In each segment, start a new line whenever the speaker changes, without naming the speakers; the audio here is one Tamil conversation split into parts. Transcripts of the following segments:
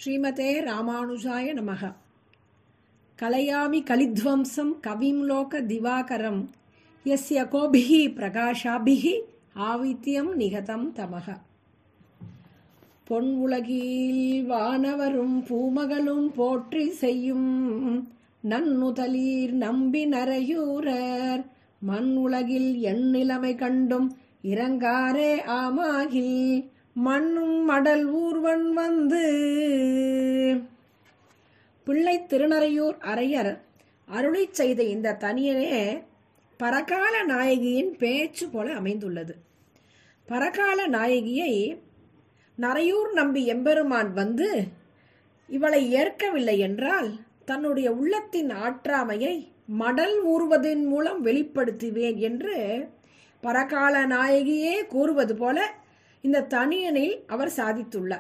ஸ்ரீமதே ராமானுஜாய நமக கலையாமி கலித்வம்சம் கவிம் லோக திவாகரம் யஸ்ய கோபிः பிரகாஷாபிः ஆவித்யம் நிகதம் தமக பொன் உலகில் வானவரும் பூமகளும் போற்றி செய்யும் நன்னுதலீர் நம்பி நரையூரர் மண் உலகில் எண்ணிலைமை கண்டும் இறங்காரே ஆமாகில் மண்ணும் மடல் ஊர்வன் வந்து பிள்ளை திருநறையூர் அரையர் அருளிச் செய்த இந்த தனியனே பரகால நாயகியின் பேச்சு போல அமைந்துள்ளது பரகால நாயகியை நரையூர் நம்பி எம்பெருமான் வந்து இவளை ஏற்கவில்லை என்றால் தன்னுடைய உள்ளத்தின் ஆற்றாமையை மடல் ஊறுவதன் மூலம் வெளிப்படுத்துவேன் என்று பரகால நாயகியே கூறுவது போல இந்த தனியனில் அவர் சாதித்துள்ளார்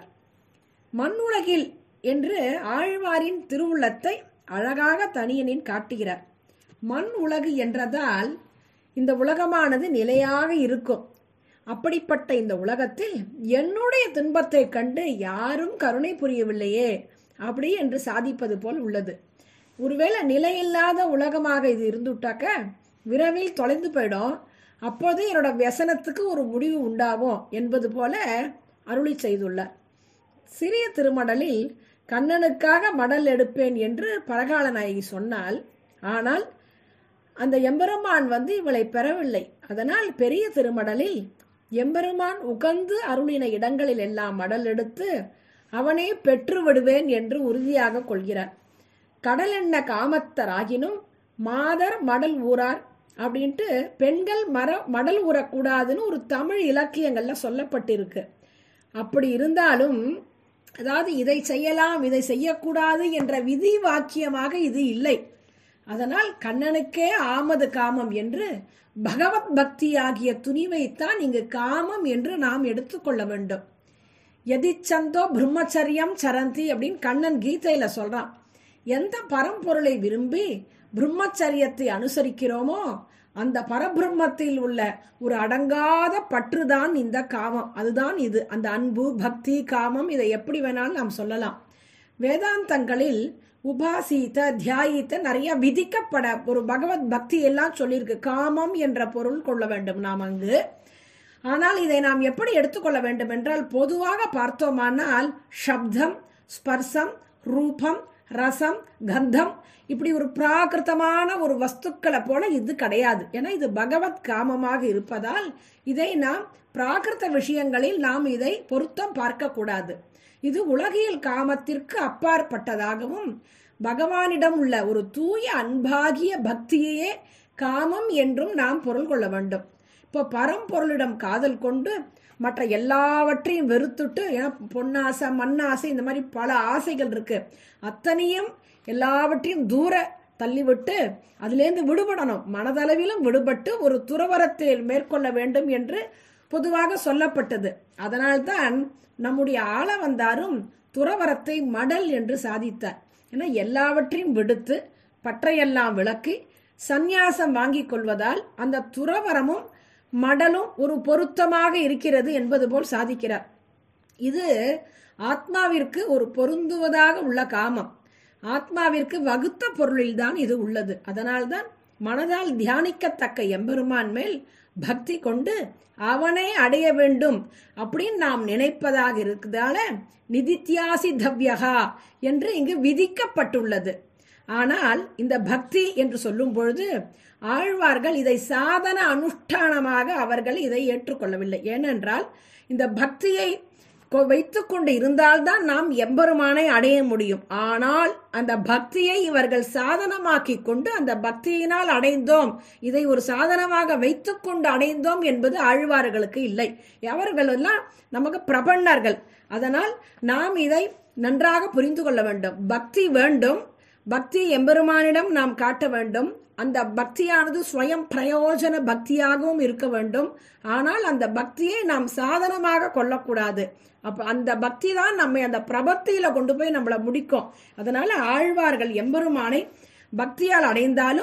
மண்ணுலகில் என்று ஆழ்வாரின் திருவுள்ளத்தை அழகாக தனியனின் காட்டுகிறார் மண் உலகு என்றதால் இந்த உலகமானது நிலையாக இருக்கும் அப்படிப்பட்ட இந்த உலகத்தில் என்னுடைய துன்பத்தை கண்டு யாரும் கருணை புரியவில்லையே அப்படி என்று சாதிப்பது போல் உள்ளது ஒருவேளை நிலையில்லாத உலகமாக இது இருந்துட்டாக்க விரைவில் தொலைந்து போயிடும் அப்போது என்னோட व्यசனத்துக்கு ஒரு முடிவு உண்டாகும் என்பது போல அருளி செய்துள்ளார் சிறிய திருமடலில் கண்ணனுக்காக மடல் எடுப்பேன் என்று பரகால நாயகி சொன்னால் ஆனால் அந்த எம்பெருமான் வந்து இவளை பெறவில்லை அதனால் பெரிய திருமடலில் எம்பெருமான் உகந்து அருளின இடங்களில் எல்லாம் மடல் எடுத்து அவனே பெற்று விடுவேன் என்று உறுதியாக கொள்கிறார் கடல் என்ன காமத்தராகினும் மாதர் மடல் ஊரார் அப்படின்ட்டு பெண்கள் மர மடல் ஊறக்கூடாதுன்னு ஒரு தமிழ் இலக்கியங்கள்ல சொல்லப்பட்டிருக்கு அப்படி இருந்தாலும் அதாவது இதை செய்யலாம் இதை செய்யக்கூடாது என்ற விதி வாக்கியமாக இது இல்லை அதனால் கண்ணனுக்கே ஆமது காமம் என்று பகவத் பக்தி ஆகிய துணிவைத்தான் இங்கு காமம் என்று நாம் எடுத்துக்கொள்ள வேண்டும் எதிச்சந்தோ பிரம்மச்சரியம் சரந்தி அப்படின்னு கண்ணன் கீதையில சொல்றான் எந்த பரம்பொருளை விரும்பி பிரம்மச்சரியத்தை அனுசரிக்கிறோமோ அந்த பரபிரம்மத்தில் உள்ள ஒரு அடங்காத பற்றுதான் இந்த காமம் அதுதான் இது அந்த அன்பு பக்தி காமம் இதை எப்படி வேணாலும் நாம் சொல்லலாம் வேதாந்தங்களில் உபாசித்த தியாயித்த நிறைய விதிக்கப்பட ஒரு பகவத் பக்தி எல்லாம் சொல்லியிருக்கு காமம் என்ற பொருள் கொள்ள வேண்டும் நாம் அங்கு ஆனால் இதை நாம் எப்படி எடுத்துக்கொள்ள வேண்டும் என்றால் பொதுவாக பார்த்தோமானால் சப்தம் ஸ்பர்சம் ரூபம் ரசம் கந்தம் இப்படி ஒரு பிராகிருத்தமான ஒரு வஸ்துக்களை போல இது கிடையாது ஏன்னா இது பகவத் காமமாக இருப்பதால் இதை நாம் பிராகிருத்த விஷயங்களில் நாம் இதை பொருத்தம் பார்க்க கூடாது இது உலகியல் காமத்திற்கு அப்பாற்பட்டதாகவும் பகவானிடம் உள்ள ஒரு தூய அன்பாகிய பக்தியையே காமம் என்றும் நாம் பொருள் கொள்ள வேண்டும் இப்போ பரம்பொருளிடம் காதல் கொண்டு மற்ற எல்லாவற்றையும் வெறுத்துட்டு ஏன்னா பொன்னாசை மண்ணாசை இந்த மாதிரி பல ஆசைகள் இருக்கு அத்தனையும் எல்லாவற்றையும் தூர தள்ளிவிட்டு அதுலேருந்து விடுபடணும் மனதளவிலும் விடுபட்டு ஒரு துறவரத்தை மேற்கொள்ள வேண்டும் என்று பொதுவாக சொல்லப்பட்டது அதனால்தான் நம்முடைய ஆள வந்தாரும் துறவரத்தை மடல் என்று சாதித்தார் ஏன்னா எல்லாவற்றையும் விடுத்து பற்றையெல்லாம் விளக்கி சந்நியாசம் வாங்கி கொள்வதால் அந்த துறவரமும் மடலும் ஒரு பொருத்தமாக இருக்கிறது என்பது போல் சாதிக்கிறார் இது ஆத்மாவிற்கு ஒரு பொருந்துவதாக உள்ள காமம் ஆத்மாவிற்கு வகுத்த பொருளில்தான் இது உள்ளது அதனால்தான் மனதால் தியானிக்கத்தக்க எம்பெருமான் மேல் பக்தி கொண்டு அவனை அடைய வேண்டும் அப்படின்னு நாம் நினைப்பதாக இருக்கிறதால நிதித்தியாசி தவ்யகா என்று இங்கு விதிக்கப்பட்டுள்ளது ஆனால் இந்த பக்தி என்று சொல்லும் பொழுது ஆழ்வார்கள் இதை சாதன அனுஷ்டானமாக அவர்கள் இதை ஏற்றுக்கொள்ளவில்லை ஏனென்றால் இந்த பக்தியை வைத்துக்கொண்டு இருந்தால்தான் நாம் எம்பெருமானை அடைய முடியும் ஆனால் அந்த பக்தியை இவர்கள் சாதனமாக்கி கொண்டு அந்த பக்தியினால் அடைந்தோம் இதை ஒரு சாதனமாக வைத்துக்கொண்டு அடைந்தோம் என்பது ஆழ்வார்களுக்கு இல்லை அவர்கள் எல்லாம் நமக்கு பிரபன்னர்கள் அதனால் நாம் இதை நன்றாக புரிந்து கொள்ள வேண்டும் பக்தி வேண்டும் பக்தி எம்பெருமானிடம் நாம் காட்ட வேண்டும் அந்த பக்தியானது ஸ்வயம் பிரயோஜன பக்தியாகவும் இருக்க வேண்டும் ஆனால் அந்த பக்தியை நாம் சாதனமாக கொள்ளக்கூடாது அப்ப அந்த பக்தி தான் நம்மை அந்த பிரபத்தியில கொண்டு போய் நம்மளை முடிக்கும் அதனால ஆழ்வார்கள் எம்பெருமானை பக்தியால் அடைந்தாலும்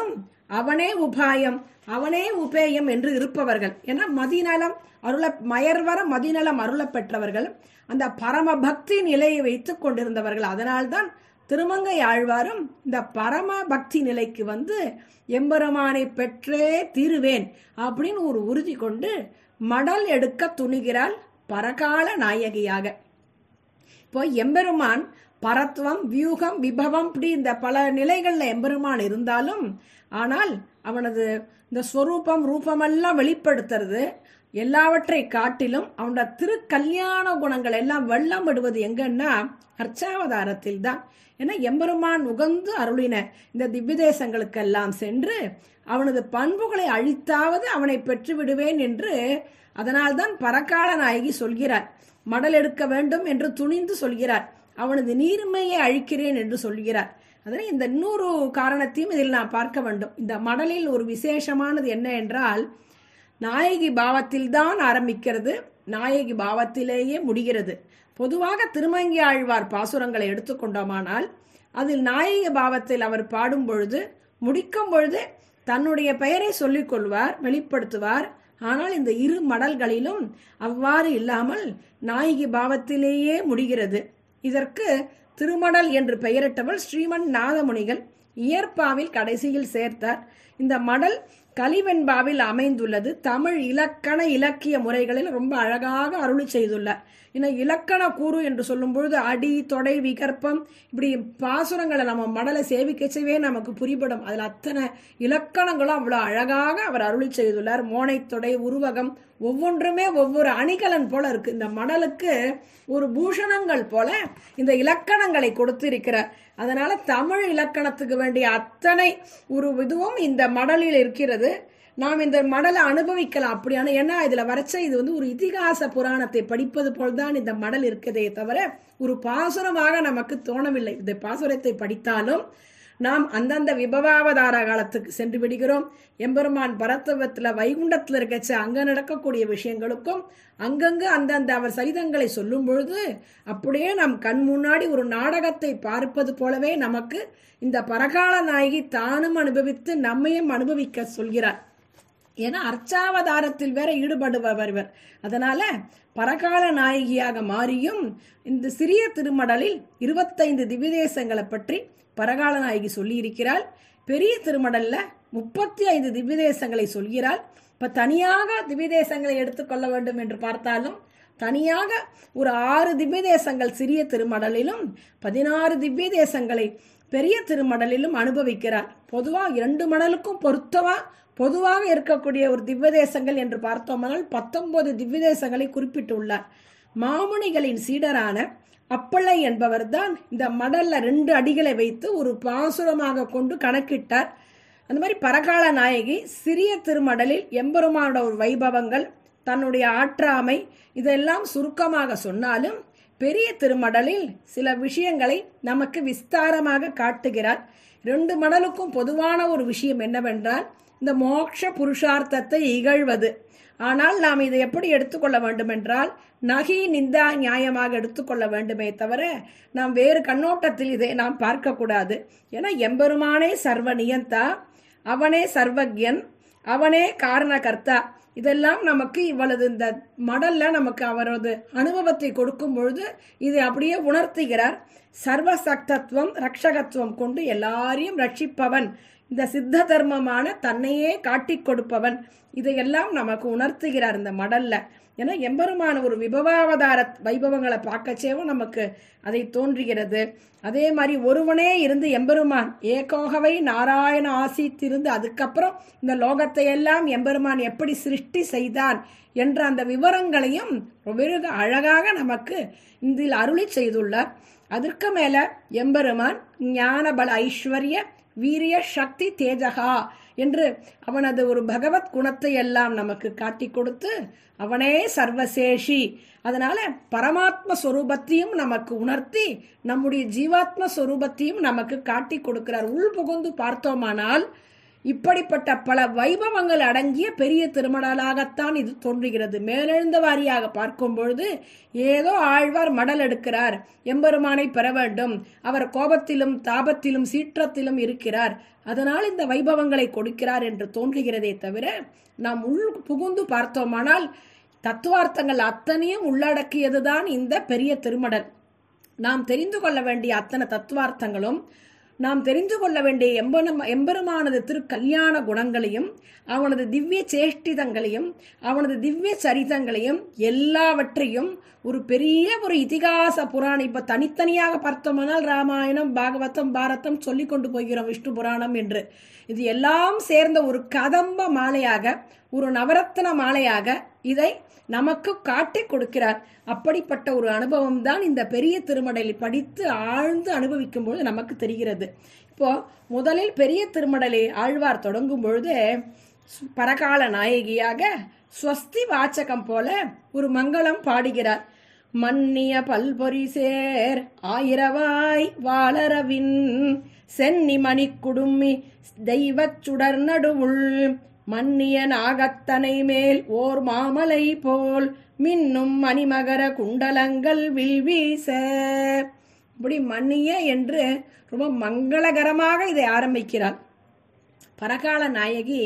அவனே உபாயம் அவனே உபேயம் என்று இருப்பவர்கள் ஏன்னா மதிநலம் அருள மயர்வர மதிநலம் அருள பெற்றவர்கள் அந்த பரம பக்தி நிலையை வைத்துக் கொண்டிருந்தவர்கள் அதனால்தான் திருமங்கை ஆழ்வாரும் இந்த பரம பக்தி நிலைக்கு வந்து எம்பெருமானை பெற்றே தீருவேன் அப்படின்னு ஒரு உறுதி கொண்டு மடல் எடுக்க துணிகிறாள் பரகால நாயகியாக இப்போ எம்பெருமான் பரத்துவம் வியூகம் விபவம் இப்படி இந்த பல நிலைகளில் எம்பெருமான் இருந்தாலும் ஆனால் அவனது இந்த ஸ்வரூபம் ரூபமெல்லாம் வெளிப்படுத்துறது எல்லாவற்றை காட்டிலும் அவனோட திருக்கல்யாண குணங்கள் எல்லாம் வெள்ளம் விடுவது எங்கன்னா அர்ச்சாவதாரத்தில் தான் ஏன்னா எம்பெருமான் உகந்து அருளின இந்த திவ்யதேசங்களுக்கெல்லாம் சென்று அவனது பண்புகளை அழித்தாவது அவனை பெற்று விடுவேன் என்று அதனால்தான் பரக்கால நாயகி சொல்கிறார் மடல் எடுக்க வேண்டும் என்று துணிந்து சொல்கிறார் அவனது நீர்மையை அழிக்கிறேன் என்று சொல்கிறார் அதனை இந்த இன்னொரு காரணத்தையும் இதில் நான் பார்க்க வேண்டும் இந்த மடலில் ஒரு விசேஷமானது என்ன என்றால் நாயகி பாவத்தில் தான் ஆரம்பிக்கிறது நாயகி பாவத்திலேயே முடிகிறது பொதுவாக திருமங்கி ஆழ்வார் பாசுரங்களை எடுத்துக்கொண்டோமானால் அதில் நாயகி பாவத்தில் அவர் பாடும் பொழுது முடிக்கும் பொழுது தன்னுடைய பெயரை சொல்லிக் கொள்வார் வெளிப்படுத்துவார் ஆனால் இந்த இரு மடல்களிலும் அவ்வாறு இல்லாமல் நாயகி பாவத்திலேயே முடிகிறது இதற்கு திருமடல் என்று பெயரிட்டவள் ஸ்ரீமன் நாதமுனிகள் இயற்பாவில் கடைசியில் சேர்த்தார் இந்த மடல் கலிவெண்பாவில் அமைந்துள்ளது தமிழ் இலக்கண இலக்கிய முறைகளில் ரொம்ப அழகாக அருளி செய்துள்ளார் இன்னும் இலக்கண கூறு என்று சொல்லும் பொழுது அடி தொடை விகற்பம் இப்படி பாசுரங்களை நம்ம மடலை சேவிக்கச்சவே நமக்கு புரிபடும் அதில் அத்தனை இலக்கணங்களும் அவ்வளோ அழகாக அவர் அருளி செய்துள்ளார் மோனை தொடை உருவகம் ஒவ்வொன்றுமே ஒவ்வொரு அணிகலன் போல இருக்கு இந்த மடலுக்கு ஒரு பூஷணங்கள் போல இந்த இலக்கணங்களை கொடுத்திருக்கிறார் அதனால தமிழ் இலக்கணத்துக்கு வேண்டிய அத்தனை ஒரு இதுவும் இந்த மடலில் இருக்கிறது நாம் இந்த மடலை அனுபவிக்கலாம் அப்படியான ஏன்னா இதுல வரைச்ச இது வந்து ஒரு இதிகாச புராணத்தை படிப்பது போல்தான் இந்த மடல் இருக்கதே தவிர ஒரு பாசுரமாக நமக்கு தோணவில்லை இந்த பாசுரத்தை படித்தாலும் நாம் அந்தந்த விபவாவதார காலத்துக்கு சென்று விடுகிறோம் எம்பெருமான் பரத்தவத்துல வைகுண்டத்துல இருக்கச்ச அங்க நடக்கக்கூடிய விஷயங்களுக்கும் அங்கங்கு அந்தந்த அவர் சரிதங்களை சொல்லும் பொழுது அப்படியே நம் கண் முன்னாடி ஒரு நாடகத்தை பார்ப்பது போலவே நமக்கு இந்த பரகால நாயகி தானும் அனுபவித்து நம்மையும் அனுபவிக்க சொல்கிறார் ஏன்னா அர்ச்சாவதாரத்தில் வேற ஈடுபடுபவர் இவர் அதனால பரகால நாயகியாக மாறியும் இந்த சிறிய திருமடலில் இருபத்தைந்து திவ்யதேசங்களை பற்றி பரகால நாயகி சொல்லியிருக்கிறாள் பெரிய திருமடல்ல முப்பத்தி ஐந்து திவ்யதேசங்களை சொல்கிறாள் இப்ப தனியாக திவ்யதேசங்களை எடுத்துக்கொள்ள வேண்டும் என்று பார்த்தாலும் தனியாக ஒரு ஆறு திவ்ய தேசங்கள் சிறிய திருமடலிலும் பதினாறு திவ்ய தேசங்களை பெரிய திருமடலிலும் அனுபவிக்கிறார் பொதுவாக இரண்டு மடலுக்கும் பொருத்தமா பொதுவாக இருக்கக்கூடிய ஒரு திவ்ய தேசங்கள் என்று பார்த்தோமானால் பத்தொன்பது திவ்ய தேசங்களை குறிப்பிட்டுள்ளார் மாமுனிகளின் சீடரான அப்பள்ளை என்பவர் தான் இந்த மடல்ல ரெண்டு அடிகளை வைத்து ஒரு பாசுரமாக கொண்டு கணக்கிட்டார் அந்த மாதிரி பரகால நாயகி சிறிய திருமடலில் எம்பெருமானோட ஒரு வைபவங்கள் தன்னுடைய ஆற்றாமை இதெல்லாம் சுருக்கமாக சொன்னாலும் பெரிய திருமடலில் சில விஷயங்களை நமக்கு விஸ்தாரமாக காட்டுகிறார் ரெண்டு மடலுக்கும் பொதுவான ஒரு விஷயம் என்னவென்றால் இந்த மோட்ச புருஷார்த்தத்தை இகழ்வது ஆனால் நாம் இதை எப்படி எடுத்துக்கொள்ள வேண்டும் என்றால் நகி நிந்தா நியாயமாக எடுத்துக்கொள்ள வேண்டுமே தவிர நாம் வேறு கண்ணோட்டத்தில் இதை நாம் பார்க்கக்கூடாது ஏன்னா எம்பெருமானே சர்வ நியந்தா அவனே சர்வக்யன் அவனே காரணகர்த்தா இதெல்லாம் நமக்கு இவ்வளவு இந்த மடல்ல நமக்கு அவரது அனுபவத்தை கொடுக்கும் பொழுது இது அப்படியே உணர்த்துகிறார் சர்வசக்தத்துவம் ரக்ஷகத்துவம் கொண்டு எல்லாரையும் ரட்சிப்பவன் இந்த சித்த தர்மமான தன்னையே காட்டிக் கொடுப்பவன் இதையெல்லாம் நமக்கு உணர்த்துகிறார் இந்த மடல்ல ஏன்னா எம்பெருமான ஒரு விபவாவதார வைபவங்களை பார்க்கச்சேவும் நமக்கு அதை தோன்றுகிறது அதே மாதிரி ஒருவனே இருந்து எம்பெருமான் ஏகோகவை நாராயண ஆசித்திருந்து அதுக்கப்புறம் இந்த லோகத்தை எல்லாம் எம்பெருமான் எப்படி சிருஷ்டி செய்தான் என்ற அந்த விவரங்களையும் வெகு அழகாக நமக்கு இதில் அருளி செய்துள்ளார் அதற்கு மேல எம்பெருமான் ஞான பல ஐஸ்வர்ய வீரிய சக்தி தேஜகா என்று அவனது ஒரு பகவத் குணத்தை எல்லாம் நமக்கு காட்டி கொடுத்து அவனே சர்வசேஷி அதனால பரமாத்ம சொரூபத்தையும் நமக்கு உணர்த்தி நம்முடைய ஜீவாத்ம சொரூபத்தையும் நமக்கு காட்டி கொடுக்கிறார் உள் புகுந்து பார்த்தோமானால் இப்படிப்பட்ட பல வைபவங்கள் அடங்கிய பெரிய திருமணலாகத்தான் இது தோன்றுகிறது மேலெழுந்த வாரியாக பார்க்கும் பொழுது ஏதோ ஆழ்வார் மடல் எடுக்கிறார் எம்பெருமானை பெற வேண்டும் அவர் கோபத்திலும் தாபத்திலும் சீற்றத்திலும் இருக்கிறார் அதனால் இந்த வைபவங்களை கொடுக்கிறார் என்று தோன்றுகிறதே தவிர நாம் உள் புகுந்து பார்த்தோமானால் தத்துவார்த்தங்கள் அத்தனையும் உள்ளடக்கியதுதான் இந்த பெரிய திருமடல் நாம் தெரிந்து கொள்ள வேண்டிய அத்தனை தத்துவார்த்தங்களும் நாம் தெரிந்து கொள்ள வேண்டிய எம்பெரும் எம்பெருமானது திரு கல்யாண குணங்களையும் அவனது திவ்ய சேஷ்டிதங்களையும் அவனது திவ்ய சரிதங்களையும் எல்லாவற்றையும் ஒரு பெரிய ஒரு இதிகாச புராணம் இப்போ தனித்தனியாக பார்த்தோம்னால் ராமாயணம் பாகவதம் பாரதம் சொல்லி கொண்டு போகிறோம் விஷ்ணு புராணம் என்று இது எல்லாம் சேர்ந்த ஒரு கதம்ப மாலையாக ஒரு நவரத்ன மாலையாக இதை நமக்கு காட்டி கொடுக்கிறார் அப்படிப்பட்ட ஒரு அனுபவம் தான் இந்த பெரிய திருமடலை படித்து ஆழ்ந்து அனுபவிக்கும் பொழுது நமக்கு தெரிகிறது இப்போ முதலில் பெரிய திருமடலை ஆழ்வார் தொடங்கும் பொழுது பரகால நாயகியாக ஸ்வஸ்தி வாச்சகம் போல ஒரு மங்களம் பாடுகிறார் மன்னிய பல்பொரி சேர் ஆயிரவாய் வாளரவின் சென்னி மணி குடுமி தெய்வச் சுடர் நடுவுள் மன்னிய நாகத்தனை மேல் ஓர் மாமலை போல் மின்னும் மணிமகர குண்டலங்கள் வில்வீச இப்படி மன்னிய என்று ரொம்ப மங்களகரமாக இதை ஆரம்பிக்கிறார் பரகால நாயகி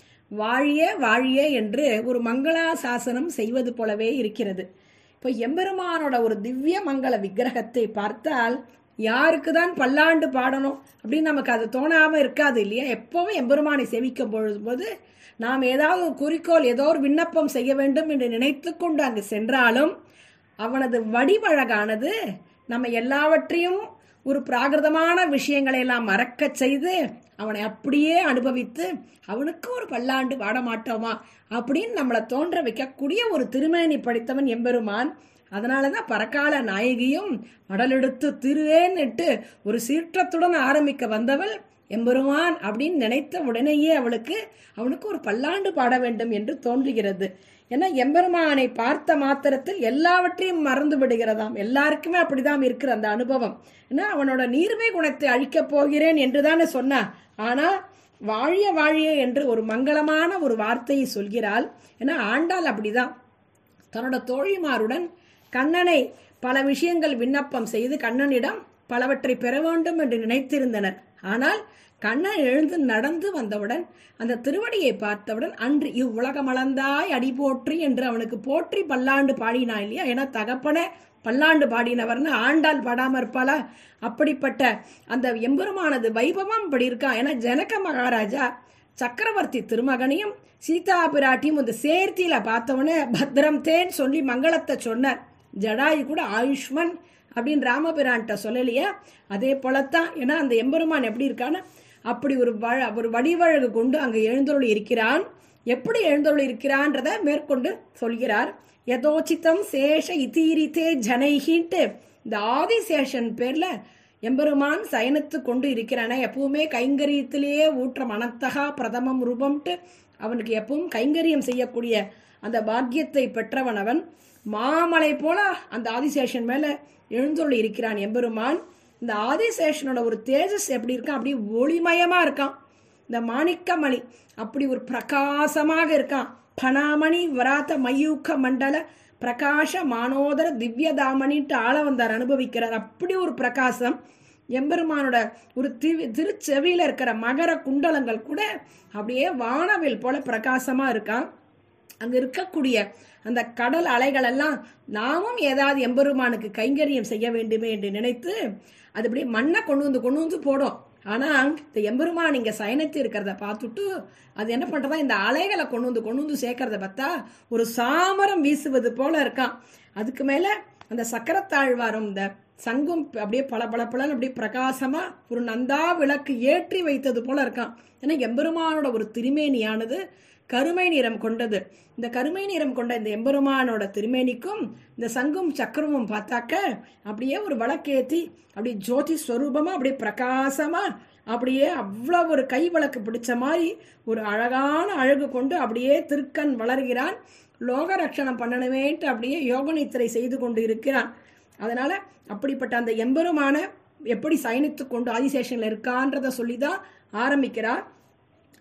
வாழிய வாழிய என்று ஒரு மங்களாசாசனம் செய்வது போலவே இருக்கிறது இப்போ எம்பெருமானோட ஒரு திவ்ய மங்கள விக்கிரகத்தை பார்த்தால் யாருக்கு தான் பல்லாண்டு பாடணும் அப்படின்னு நமக்கு அது தோணாமல் இருக்காது இல்லையா எப்போவும் எம்பெருமானை சேவிக்கும் பொழுது நாம் ஏதாவது ஒரு குறிக்கோள் ஏதோ ஒரு விண்ணப்பம் செய்ய வேண்டும் என்று நினைத்து கொண்டு அங்கு சென்றாலும் அவனது வடிவழகானது நம்ம எல்லாவற்றையும் ஒரு பிராகிருதமான விஷயங்களை எல்லாம் மறக்கச் செய்து அவனை அப்படியே அனுபவித்து அவனுக்கு ஒரு பல்லாண்டு பாட மாட்டோமா அப்படின்னு நம்மளை தோன்ற வைக்கக்கூடிய ஒரு திருமேனி படித்தவன் எம்பெருமான் அதனால தான் பரக்கால நாயகியும் மடலெடுத்து திருவேன்னுட்டு ஒரு சீற்றத்துடன் ஆரம்பிக்க வந்தவள் எம்பெருமான் அப்படின்னு நினைத்த உடனேயே அவளுக்கு அவனுக்கு ஒரு பல்லாண்டு பாட வேண்டும் என்று தோன்றுகிறது ஏன்னா எம்பெருமானை பார்த்த மாத்திரத்தில் எல்லாவற்றையும் மறந்து விடுகிறதாம் எல்லாருக்குமே அப்படிதான் இருக்கிற அந்த அனுபவம் ஏன்னா அவனோட நீர்மை குணத்தை அழிக்கப் போகிறேன் என்று தானே சொன்னான் ஆனா வாழிய வாழிய என்று ஒரு மங்களமான ஒரு வார்த்தையை சொல்கிறாள் ஏன்னா ஆண்டாள் அப்படிதான் தன்னோட தோழிமாருடன் கண்ணனை பல விஷயங்கள் விண்ணப்பம் செய்து கண்ணனிடம் பலவற்றை பெற வேண்டும் என்று நினைத்திருந்தனர் ஆனால் கண்ணன் எழுந்து நடந்து வந்தவுடன் அந்த திருவடியை பார்த்தவுடன் அன்று இவ்வுலகம் அளந்தாய் அடி போற்றி என்று அவனுக்கு போற்றி பல்லாண்டு பாடினா இல்லையா ஏன்னா தகப்பன பல்லாண்டு பாடினவர்னு ஆண்டாள் பாடாம இருப்பாளா அப்படிப்பட்ட அந்த எம்பெருமானது வைபவம் இப்படி இருக்கான் ஏன்னா ஜனக மகாராஜா சக்கரவர்த்தி திருமகனையும் சீதா பிராட்டியும் இந்த சேர்த்தியில பார்த்தவொடனே பத்ரம் தேன் சொல்லி மங்களத்தை சொன்னார் ஜடாயு கூட ஆயுஷ்மன் அப்படின்னு ராமபிரான்ட்ட சொல்லலையா அதே போலத்தான் ஏன்னா அந்த எம்பெருமான் எப்படி இருக்கான்னு அப்படி ஒரு வ ஒரு வடிவழகு கொண்டு அங்கே எழுந்தருள் இருக்கிறான் எப்படி எழுந்தருள் இருக்கிறான்றத மேற்கொண்டு சொல்கிறார் யதோச்சித்தம் சேஷ இதீரித்தே ஜனைகின்ட்டு இந்த ஆதிசேஷன் பேர்ல எம்பெருமான் சயனித்து கொண்டு இருக்கிறானே எப்பவுமே கைங்கரியத்திலேயே ஊற்ற மனத்தகா பிரதமம் ரூபம்ட்டு அவனுக்கு எப்பவும் கைங்கரியம் செய்யக்கூடிய அந்த பாக்கியத்தை பெற்றவன் அவன் மாமலை போல அந்த ஆதிசேஷன் மேல எழுந்தொள்ளி இருக்கிறான் எம்பெருமான் இந்த ஆதிசேஷனோட ஒரு தேஜஸ் எப்படி இருக்கான் அப்படி ஒளிமயமா இருக்கான் இந்த மாணிக்கமணி அப்படி ஒரு பிரகாசமாக இருக்கான் பனாமணி வராத மயூக்க மண்டல பிரகாஷ மானோதர திவ்யதாமணிட்டு ஆள வந்தார் அனுபவிக்கிறார் அப்படி ஒரு பிரகாசம் எம்பெருமானோட ஒரு திரு திருச்செவியில இருக்கிற மகர குண்டலங்கள் கூட அப்படியே வானவில் போல பிரகாசமா இருக்கான் அங்க இருக்கக்கூடிய அந்த கடல் அலைகள் எல்லாம் நாமும் ஏதாவது எம்பெருமானுக்கு கைங்கரியம் செய்ய வேண்டுமே என்று நினைத்து அது அப்படியே மண்ணை கொண்டு வந்து கொண்டு வந்து போடும் ஆனா இந்த எம்பெருமான் இங்க சயனித்து இருக்கிறத பார்த்துட்டு அது என்ன பண்றதா இந்த அலைகளை கொண்டு வந்து கொண்டு வந்து சேர்க்கறத பார்த்தா ஒரு சாமரம் வீசுவது போல இருக்கான் அதுக்கு மேல அந்த சக்கரத்தாழ்வாரும் இந்த சங்கும் அப்படியே பல பல பலன்னு அப்படியே பிரகாசமா ஒரு நந்தா விளக்கு ஏற்றி வைத்தது போல இருக்கான் ஏன்னா எம்பெருமானோட ஒரு திருமேனியானது கருமை நிறம் கொண்டது இந்த கருமை நிறம் கொண்ட இந்த எம்பெருமானோட திருமேனிக்கும் இந்த சங்கும் சக்கரமும் பார்த்தாக்க அப்படியே ஒரு விளக்கேத்தி அப்படியே ஜோதி ஸ்வரூபமா அப்படியே பிரகாசமா அப்படியே அவ்வளோ ஒரு கை விளக்கு பிடிச்ச மாதிரி ஒரு அழகான அழகு கொண்டு அப்படியே திருக்கண் வளர்கிறான் லோக ரட்சணம் பண்ணணுமேட்டு அப்படியே யோக நித்திரை செய்து கொண்டு இருக்கிறான் அதனால அப்படிப்பட்ட அந்த எம்பெருமான எப்படி சயனித்து கொண்டு ஆதிசேஷன்ல இருக்கான்றத சொல்லி தான் ஆரம்பிக்கிறார்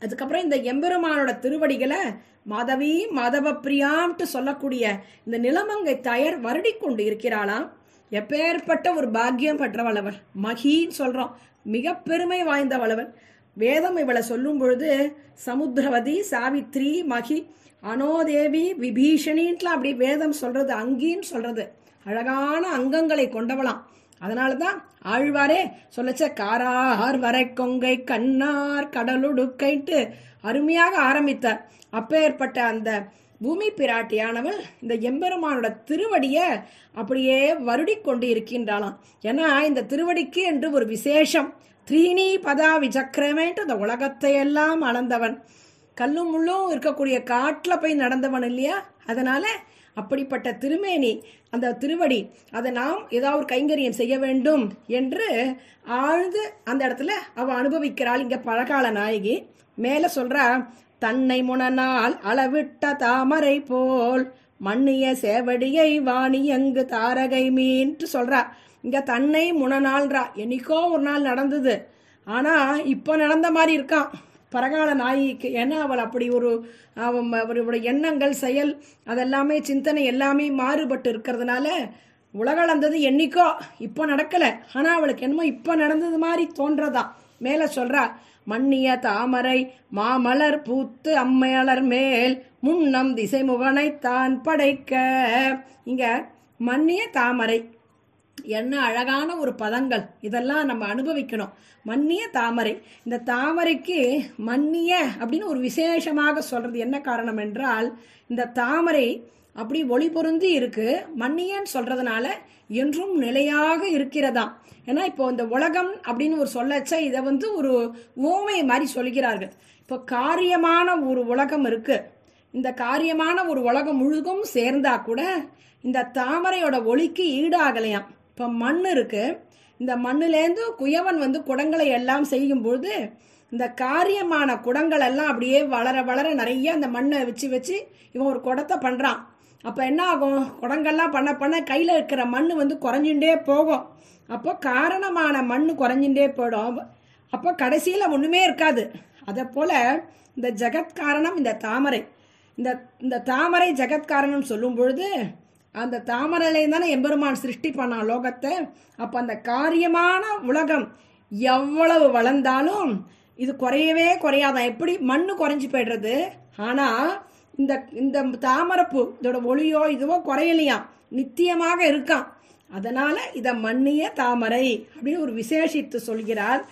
அதுக்கப்புறம் இந்த எம்பெருமானோட திருவடிகளை மாதவி மாதவ பிரியாம்ட்டு சொல்லக்கூடிய இந்த நிலமங்கை தாயர் வருடி கொண்டு இருக்கிறாளாம் எப்பேற்பட்ட ஒரு பாக்கியம் பெற்றவள் அவள் மகின்னு சொல்றோம் மிக பெருமை வாய்ந்தவள் அவள் வேதம் இவளை சொல்லும் பொழுது சமுத்திரவதி சாவித்ரி மகி அனோதேவி விபீஷணின்ட்டுலாம் அப்படி வேதம் சொல்றது அங்கின்னு சொல்றது அழகான அங்கங்களை கொண்டவளாம் அதனால தான் ஆழ்வாரே சொல்லச்ச காரார் வரை கொங்கை கண்ணார் கடலுடுக்கைட்டு அருமையாக ஆரம்பித்தார் அப்பேற்பட்ட அந்த பூமி பிராட்டியானவள் இந்த எம்பெருமானோட திருவடியை அப்படியே வருடி கொண்டு இருக்கின்றாளாம் ஏன்னா இந்த திருவடிக்கு என்று ஒரு விசேஷம் த்ரீனி பதா விசக்கரமேன்ட்டு இந்த உலகத்தை எல்லாம் அளந்தவன் கல்லும் முள்ளும் இருக்கக்கூடிய காட்டில் போய் நடந்தவன் இல்லையா அதனால அப்படிப்பட்ட திருமேனி அந்த திருவடி அதை நாம் ஏதாவது ஒரு கைங்கரியம் செய்ய வேண்டும் என்று ஆழ்ந்து அந்த இடத்துல அவ அனுபவிக்கிறாள் இங்க பழகால நாயகி மேல சொல்றா தன்னை முனனால் அளவிட்ட தாமரை போல் மண்ணிய சேவடியை வாணியங்கு தாரகை மீன்ட்டு சொல்றா இங்க தன்னை முனநாள்ன்றா என்னைக்கோ ஒரு நாள் நடந்தது ஆனா இப்போ நடந்த மாதிரி இருக்கான் பரகால நாயிக்கு ஏன்னா அவள் அப்படி ஒரு அவன் அவருடைய எண்ணங்கள் செயல் அதெல்லாமே சிந்தனை எல்லாமே மாறுபட்டு இருக்கிறதுனால உலகளந்தது என்னைக்கோ இப்போ நடக்கல ஆனா அவளுக்கு என்னமோ இப்போ நடந்தது மாதிரி தோன்றதா மேல சொல்றா மண்ணிய தாமரை மாமலர் பூத்து அம்மையலர் மேல் முன்னம் திசைமுகனை தான் படைக்க இங்க மண்ணிய தாமரை என்ன அழகான ஒரு பதங்கள் இதெல்லாம் நம்ம அனுபவிக்கணும் மன்னிய தாமரை இந்த தாமரைக்கு மன்னிய அப்படின்னு ஒரு விசேஷமாக சொல்றது என்ன காரணம் என்றால் இந்த தாமரை அப்படி ஒளி பொருந்தி இருக்கு மன்னியன்னு சொல்றதுனால என்றும் நிலையாக இருக்கிறதாம் ஏன்னா இப்போ இந்த உலகம் அப்படின்னு ஒரு சொல்லச்ச இதை வந்து ஒரு ஓமை மாதிரி சொல்கிறார்கள் இப்போ காரியமான ஒரு உலகம் இருக்கு இந்த காரியமான ஒரு உலகம் முழுதும் சேர்ந்தா கூட இந்த தாமரையோட ஒளிக்கு ஈடாகலையாம் இப்போ மண் இருக்கு இந்த மண்ணுலேருந்து குயவன் வந்து குடங்களை எல்லாம் செய்யும்பொழுது இந்த காரியமான குடங்கள் எல்லாம் அப்படியே வளர வளர நிறைய அந்த மண்ணை வச்சு வச்சு இவன் ஒரு குடத்தை பண்ணுறான் அப்போ என்ன ஆகும் குடங்கள்லாம் பண்ண பண்ண கையில் இருக்கிற மண் வந்து குறைஞ்சுட்டே போகும் அப்போ காரணமான மண் குறைஞ்சுட்டே போயிடும் அப்போ கடைசியில் ஒன்றுமே இருக்காது அதை போல் இந்த ஜெகத் காரணம் இந்த தாமரை இந்த இந்த தாமரை ஜெகத்காரணம் சொல்லும் பொழுது அந்த தாமரையிலே தானே எம்பெருமான் சிருஷ்டி பண்ணான் லோகத்தை அப்போ அந்த காரியமான உலகம் எவ்வளவு வளர்ந்தாலும் இது குறையவே குறையாதான் எப்படி மண்ணு குறைஞ்சு போயிடுறது ஆனால் இந்த இந்த தாமரைப்பூ இதோட ஒளியோ இதுவோ குறையலையாம் நித்தியமாக இருக்கான் அதனால இதை மன்னிய தாமரை அப்படின்னு ஒரு விசேஷித்து சொல்கிறார்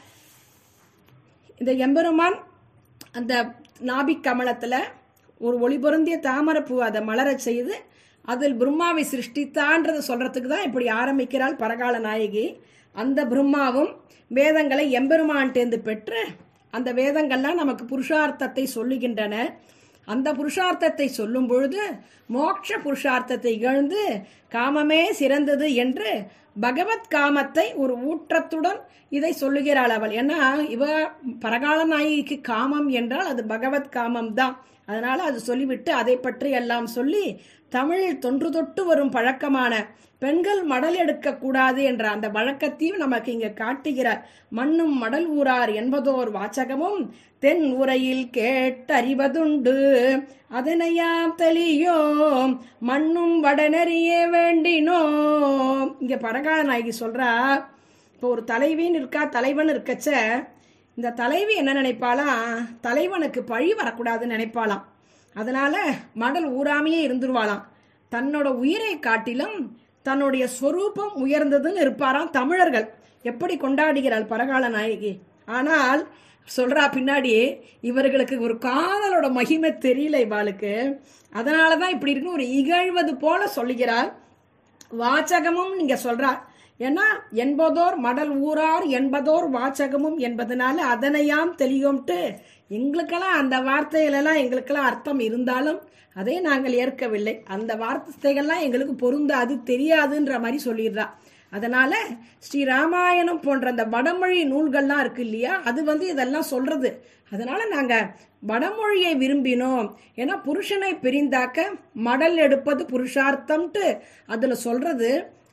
இந்த எம்பெருமான் அந்த நாபிக் கமலத்தில் ஒரு ஒளி பொருந்திய தாமரைப்பூ அதை மலரச் செய்து அதில் பிரம்மாவை சிருஷ்டித்தான்றதை சொல்றதுக்கு தான் இப்படி ஆரம்பிக்கிறாள் பரகால நாயகி அந்த பிரம்மாவும் வேதங்களை எம்பெருமான்டேந்து பெற்று அந்த வேதங்கள்லாம் நமக்கு புருஷார்த்தத்தை சொல்லுகின்றன அந்த புருஷார்த்தத்தை சொல்லும் பொழுது மோட்ச புருஷார்த்தத்தை இகழ்ந்து காமமே சிறந்தது என்று பகவத் காமத்தை ஒரு ஊற்றத்துடன் இதை சொல்லுகிறாள் அவள் ஏன்னா இவ பரகால நாயகிக்கு காமம் என்றால் அது பகவத் காமம் தான் அதனால அது சொல்லிவிட்டு அதை பற்றி எல்லாம் சொல்லி தமிழில் தொன்று தொட்டு வரும் பழக்கமான பெண்கள் மடல் எடுக்கக்கூடாது என்ற அந்த வழக்கத்தையும் நமக்கு இங்க காட்டுகிறார் மண்ணும் மடல் ஊரார் என்பதோர் வாச்சகமும் தென் உரையில் கேட்டறிவதுண்டு அதனையாம் தெளியோம் மண்ணும் வடநெறிய வேண்டினோம் இங்க பரகால நாயகி சொல்றா இப்போ ஒரு தலைவின்னு இருக்கா தலைவன் இருக்கச்ச இந்த தலைவி என்ன நினைப்பாளா தலைவனுக்கு பழி வரக்கூடாதுன்னு நினைப்பாளாம் அதனால மடல் ஊறாமையே இருந்துருவாளாம் தன்னோட உயிரை காட்டிலும் தன்னுடைய சொரூபம் உயர்ந்ததுன்னு இருப்பாராம் தமிழர்கள் எப்படி கொண்டாடுகிறாள் பரகால நாயகி ஆனால் சொல்றா பின்னாடி இவர்களுக்கு ஒரு காதலோட மகிமை தெரியல இவாளுக்கு அதனால தான் இப்படி இருக்குன்னு ஒரு இகழ்வது போல சொல்லுகிறார் வாச்சகமும் நீங்க சொல்றா ஏன்னா என்பதோர் மடல் ஊரார் என்பதோர் வாச்சகமும் என்பதனால அதனையாம் தெளியோம்ட்டு எங்களுக்கெல்லாம் அந்த வார்த்தைகளெல்லாம் எங்களுக்கெல்லாம் அர்த்தம் இருந்தாலும் அதை நாங்கள் ஏற்கவில்லை அந்த வார்த்தைகள்லாம் எங்களுக்கு பொருந்தாது தெரியாதுன்ற மாதிரி சொல்லிடுறா அதனால ஸ்ரீ ராமாயணம் போன்ற அந்த வடமொழி நூல்கள்லாம் இருக்கு இல்லையா அது வந்து இதெல்லாம் சொல்றது அதனால நாங்க வடமொழியை விரும்பினோம் ஏன்னா புருஷனை பிரிந்தாக்க மடல் எடுப்பது புருஷார்த்தம்ட்டு அதுல சொல்றது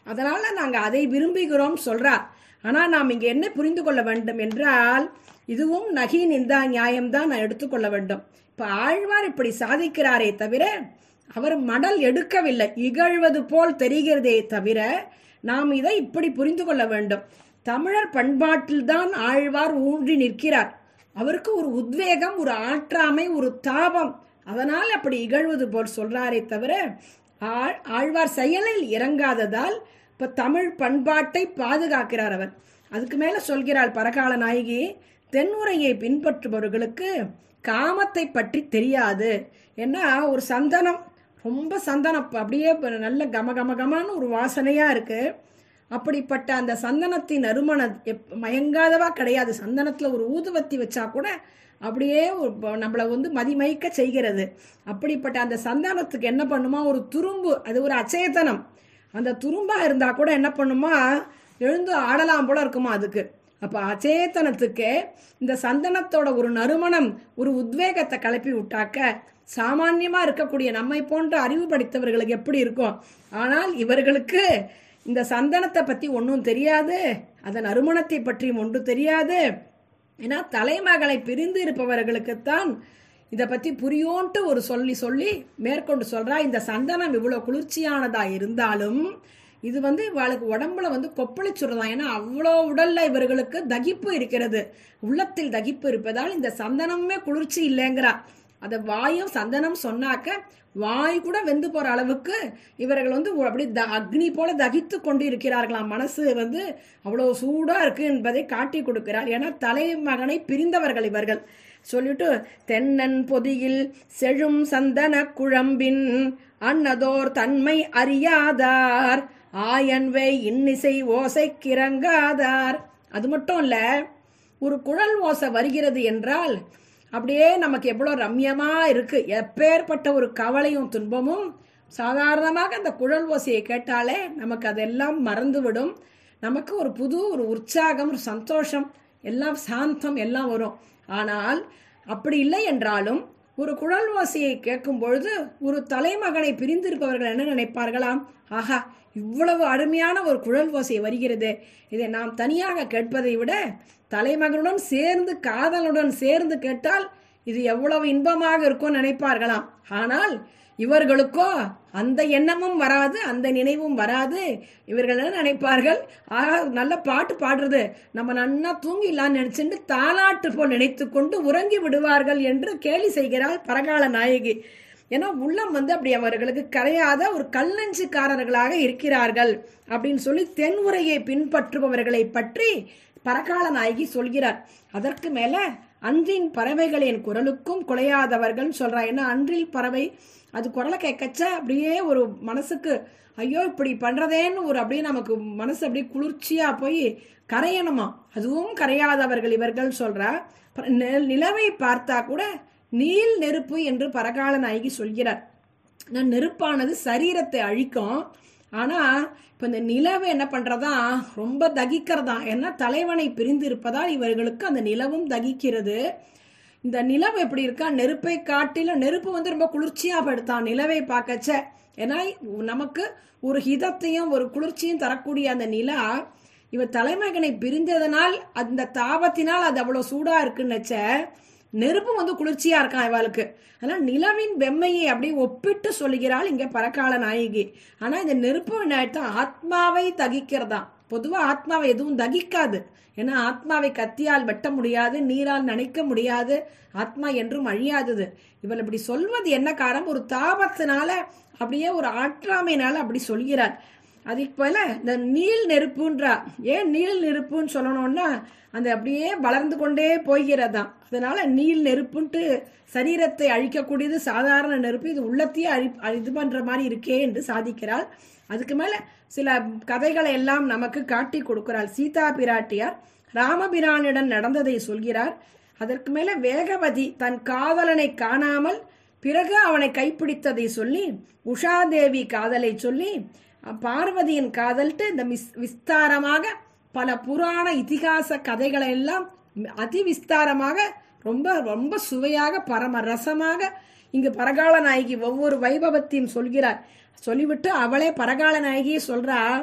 அதனால நாங்க அதை விரும்புகிறோம் சொல்றார் ஆனா நாம் இங்க என்ன புரிந்து கொள்ள வேண்டும் என்றால் இதுவும் நகி நிந்தா நியாயம்தான் நான் எடுத்துக்கொள்ள வேண்டும் இப்ப ஆழ்வார் இப்படி சாதிக்கிறாரே தவிர அவர் மடல் எடுக்கவில்லை இகழ்வது போல் தெரிகிறதே தவிர நாம் இதை இப்படி புரிந்து கொள்ள வேண்டும் தமிழர் பண்பாட்டில்தான் ஆழ்வார் ஊன்றி நிற்கிறார் அவருக்கு ஒரு உத்வேகம் ஒரு ஆற்றாமை ஒரு தாபம் அதனால் அப்படி இகழ்வது போல் சொல்றாரே தவிர ஆழ்- ஆழ்வார் செயலில் இறங்காததால் இப்ப தமிழ் பண்பாட்டை பாதுகாக்கிறார் அவர் அதுக்கு மேல சொல்கிறாள் பரகால நாயகி தென்முறையை பின்பற்றுபவர்களுக்கு காமத்தை பற்றி தெரியாது ஏன்னா ஒரு சந்தனம் ரொம்ப சந்தனம் அப்படியே நல்ல கம கம கமன்னு ஒரு வாசனையா இருக்கு அப்படிப்பட்ட அந்த சந்தனத்தின் நறுமண எப்- மயங்காதவா கிடையாது சந்தனத்துல ஒரு ஊதுவத்தி வச்சா கூட அப்படியே ஒரு ப- நம்மளை வந்து மதிமயக்க செய்கிறது அப்படிப்பட்ட அந்த சந்தனத்துக்கு என்ன பண்ணுமா ஒரு துரும்பு அது ஒரு அச்சேதனம் அந்த துரும்பா இருந்தா கூட என்ன பண்ணுமா எழுந்து ஆடலாம் போல இருக்குமா அதுக்கு அப்ப அச்சேதனத்துக்கு இந்த சந்தனத்தோட ஒரு நறுமணம் ஒரு உத்வேகத்தை கிளப்பி விட்டாக்க சாமான்யமா இருக்கக்கூடிய நம்மை போன்ற அறிவு படித்தவர்களுக்கு எப்படி இருக்கும் ஆனால் இவர்களுக்கு இந்த சந்தனத்தை பத்தி ஒன்றும் தெரியாது அதன் நறுமணத்தை பற்றியும் ஒன்றும் தெரியாது ஏன்னா தலைமகளை பிரிந்து இருப்பவர்களுக்குத்தான் இதை பத்தி புரியோன்ட்டு ஒரு சொல்லி சொல்லி மேற்கொண்டு சொல்றா இந்த சந்தனம் இவ்வளவு குளிர்ச்சியானதா இருந்தாலும் இது வந்து இவளுக்கு உடம்புல வந்து கொப்பளிச்சுடுறதான் ஏன்னா அவ்வளோ உடல்ல இவர்களுக்கு தகிப்பு இருக்கிறது உள்ளத்தில் தகிப்பு இருப்பதால் இந்த சந்தனமே குளிர்ச்சி இல்லைங்கிறா அதை வாயும் சந்தனம் சொன்னாக்க வாய் கூட வெந்து போற அளவுக்கு இவர்கள் வந்து அப்படி த- அக்னி போல தகித்து கொண்டு இருக்கிறார்களாம் மனசு வந்து அவ்வளவு சூடா இருக்கு என்பதை காட்டி கொடுக்கிறார் ஏன்னா தலைமகனை பிரிந்தவர்கள் இவர்கள் சொல்லிட்டு தென்னன் பொதியில் செழும் சந்தன குழம்பின் அன்னதோர் தன்மை அறியாதார் ஆயன்வை இன்னிசை ஓசைக்கிறங்காதார் அது மட்டும் இல்ல ஒரு குழல் ஓசை வருகிறது என்றால் அப்படியே நமக்கு எவ்வளோ ரம்யமா இருக்கு எப்பேற்பட்ட ஒரு கவலையும் துன்பமும் சாதாரணமாக அந்த குழல் ஓசையை கேட்டாலே நமக்கு அதெல்லாம் மறந்துவிடும் நமக்கு ஒரு புது ஒரு உற்சாகம் ஒரு சந்தோஷம் எல்லாம் சாந்தம் எல்லாம் வரும் ஆனால் அப்படி இல்லை என்றாலும் ஒரு குழல் ஓசையை கேட்கும் பொழுது ஒரு தலைமகனை பிரிந்திருப்பவர்கள் என்ன நினைப்பார்களாம் ஆஹா இவ்வளவு அருமையான ஒரு குழல் ஓசை வருகிறது இதை நாம் தனியாக கேட்பதை விட தலைமகனுடன் சேர்ந்து காதலுடன் சேர்ந்து கேட்டால் இது எவ்வளவு இன்பமாக இருக்கும் நினைப்பார்களாம் ஆனால் இவர்களுக்கோ அந்த எண்ணமும் வராது அந்த நினைவும் வராது இவர்கள் என்ன நினைப்பார்கள் ஆஹா நல்ல பாட்டு பாடுறது நம்ம நன்னா தூங்கிடலாம்னு நினைச்சுட்டு தாலாட்டு போல் நினைத்து கொண்டு உறங்கி விடுவார்கள் என்று கேலி செய்கிறாள் பரகால நாயகி ஏன்னா உள்ளம் வந்து அப்படி அவர்களுக்கு கரையாத ஒரு கல்லஞ்சுக்காரர்களாக இருக்கிறார்கள் அப்படின்னு சொல்லி தென்முறையை பின்பற்றுபவர்களை பற்றி பரகால நாயகி சொல்கிறார் அதற்கு மேல அன்றின் பறவைகளின் குரலுக்கும் குலையாதவர்கள் சொல்றா ஏன்னா அன்றில் பறவை அது குரலை கேட்கச்ச அப்படியே ஒரு மனசுக்கு ஐயோ இப்படி பண்றதேன்னு ஒரு அப்படியே நமக்கு மனசு அப்படியே குளிர்ச்சியா போய் கரையணுமா அதுவும் கரையாதவர்கள் இவர்கள் சொல்றா அப்புறம் நெ- நிலவை பார்த்தா கூட நீல் நெருப்பு என்று பரகால நாயகி சொல்கிறார் நான் நெருப்பானது சரீரத்தை அழிக்கும் ஆனா இப்ப இந்த நிலவு என்ன பண்றதா ரொம்ப தகிக்கிறதா ஏன்னா தலைவனை பிரிந்து இருப்பதால் இவர்களுக்கு அந்த நிலவும் தகிக்கிறது இந்த நிலவு எப்படி இருக்கா நெருப்பை காட்டிலும் நெருப்பு வந்து ரொம்ப குளிர்ச்சியா படுத்தான் நிலவை பார்க்கச்ச ஏன்னா நமக்கு ஒரு ஹிதத்தையும் ஒரு குளிர்ச்சியும் தரக்கூடிய அந்த நிலா இவ தலைமகனை பிரிந்ததனால் அந்த தாபத்தினால் அது அவ்வளவு சூடா இருக்குன்னுச்ச நெருப்பு வந்து குளிர்ச்சியா இருக்கான் இவளுக்கு அதனால நிலவின் வெம்மையை அப்படியே ஒப்பிட்டு சொல்லுகிறாள் இங்க பரக்கால நாயகி ஆனா இந்த நெருப்பு என்ன ஆயிடுத்தா ஆத்மாவை தகிக்கிறதா பொதுவா ஆத்மாவை எதுவும் தகிக்காது ஏன்னா ஆத்மாவை கத்தியால் வெட்ட முடியாது நீரால் நனைக்க முடியாது ஆத்மா என்றும் அழியாதது இவள் இப்படி சொல்வது என்ன காரணம் ஒரு தாபத்தினால அப்படியே ஒரு ஆற்றாமையினால அப்படி சொல்கிறார் அதுக்கு போல இந்த நீல் நெருப்புன்றா ஏன் நீல் நெருப்புன்னு சொல்லணும்னா அந்த அப்படியே வளர்ந்து கொண்டே போகிறதாம் அதனால நீல் நெருப்புன்ட்டு சரீரத்தை அழிக்கக்கூடியது சாதாரண நெருப்பு இது உள்ளத்தையே அழி இது பண்ற மாதிரி இருக்கே என்று சாதிக்கிறாள் அதுக்கு மேல சில கதைகளை எல்லாம் நமக்கு காட்டி கொடுக்கிறாள் சீதா பிராட்டியார் ராமபிரானிடம் நடந்ததை சொல்கிறார் அதற்கு மேல வேகவதி தன் காதலனை காணாமல் பிறகு அவனை கைப்பிடித்ததை சொல்லி உஷாதேவி காதலை சொல்லி பார்வதியின் காதல்ட்டு இந்த மிஸ் விஸ்தாரமாக பல புராண இதிகாச கதைகளை எல்லாம் அதி விஸ்தாரமாக ரொம்ப ரொம்ப சுவையாக பரம ரசமாக இங்கு பரகால நாயகி ஒவ்வொரு வைபவத்தையும் சொல்கிறார் சொல்லிவிட்டு அவளே பரகால நாயகியை சொல்றா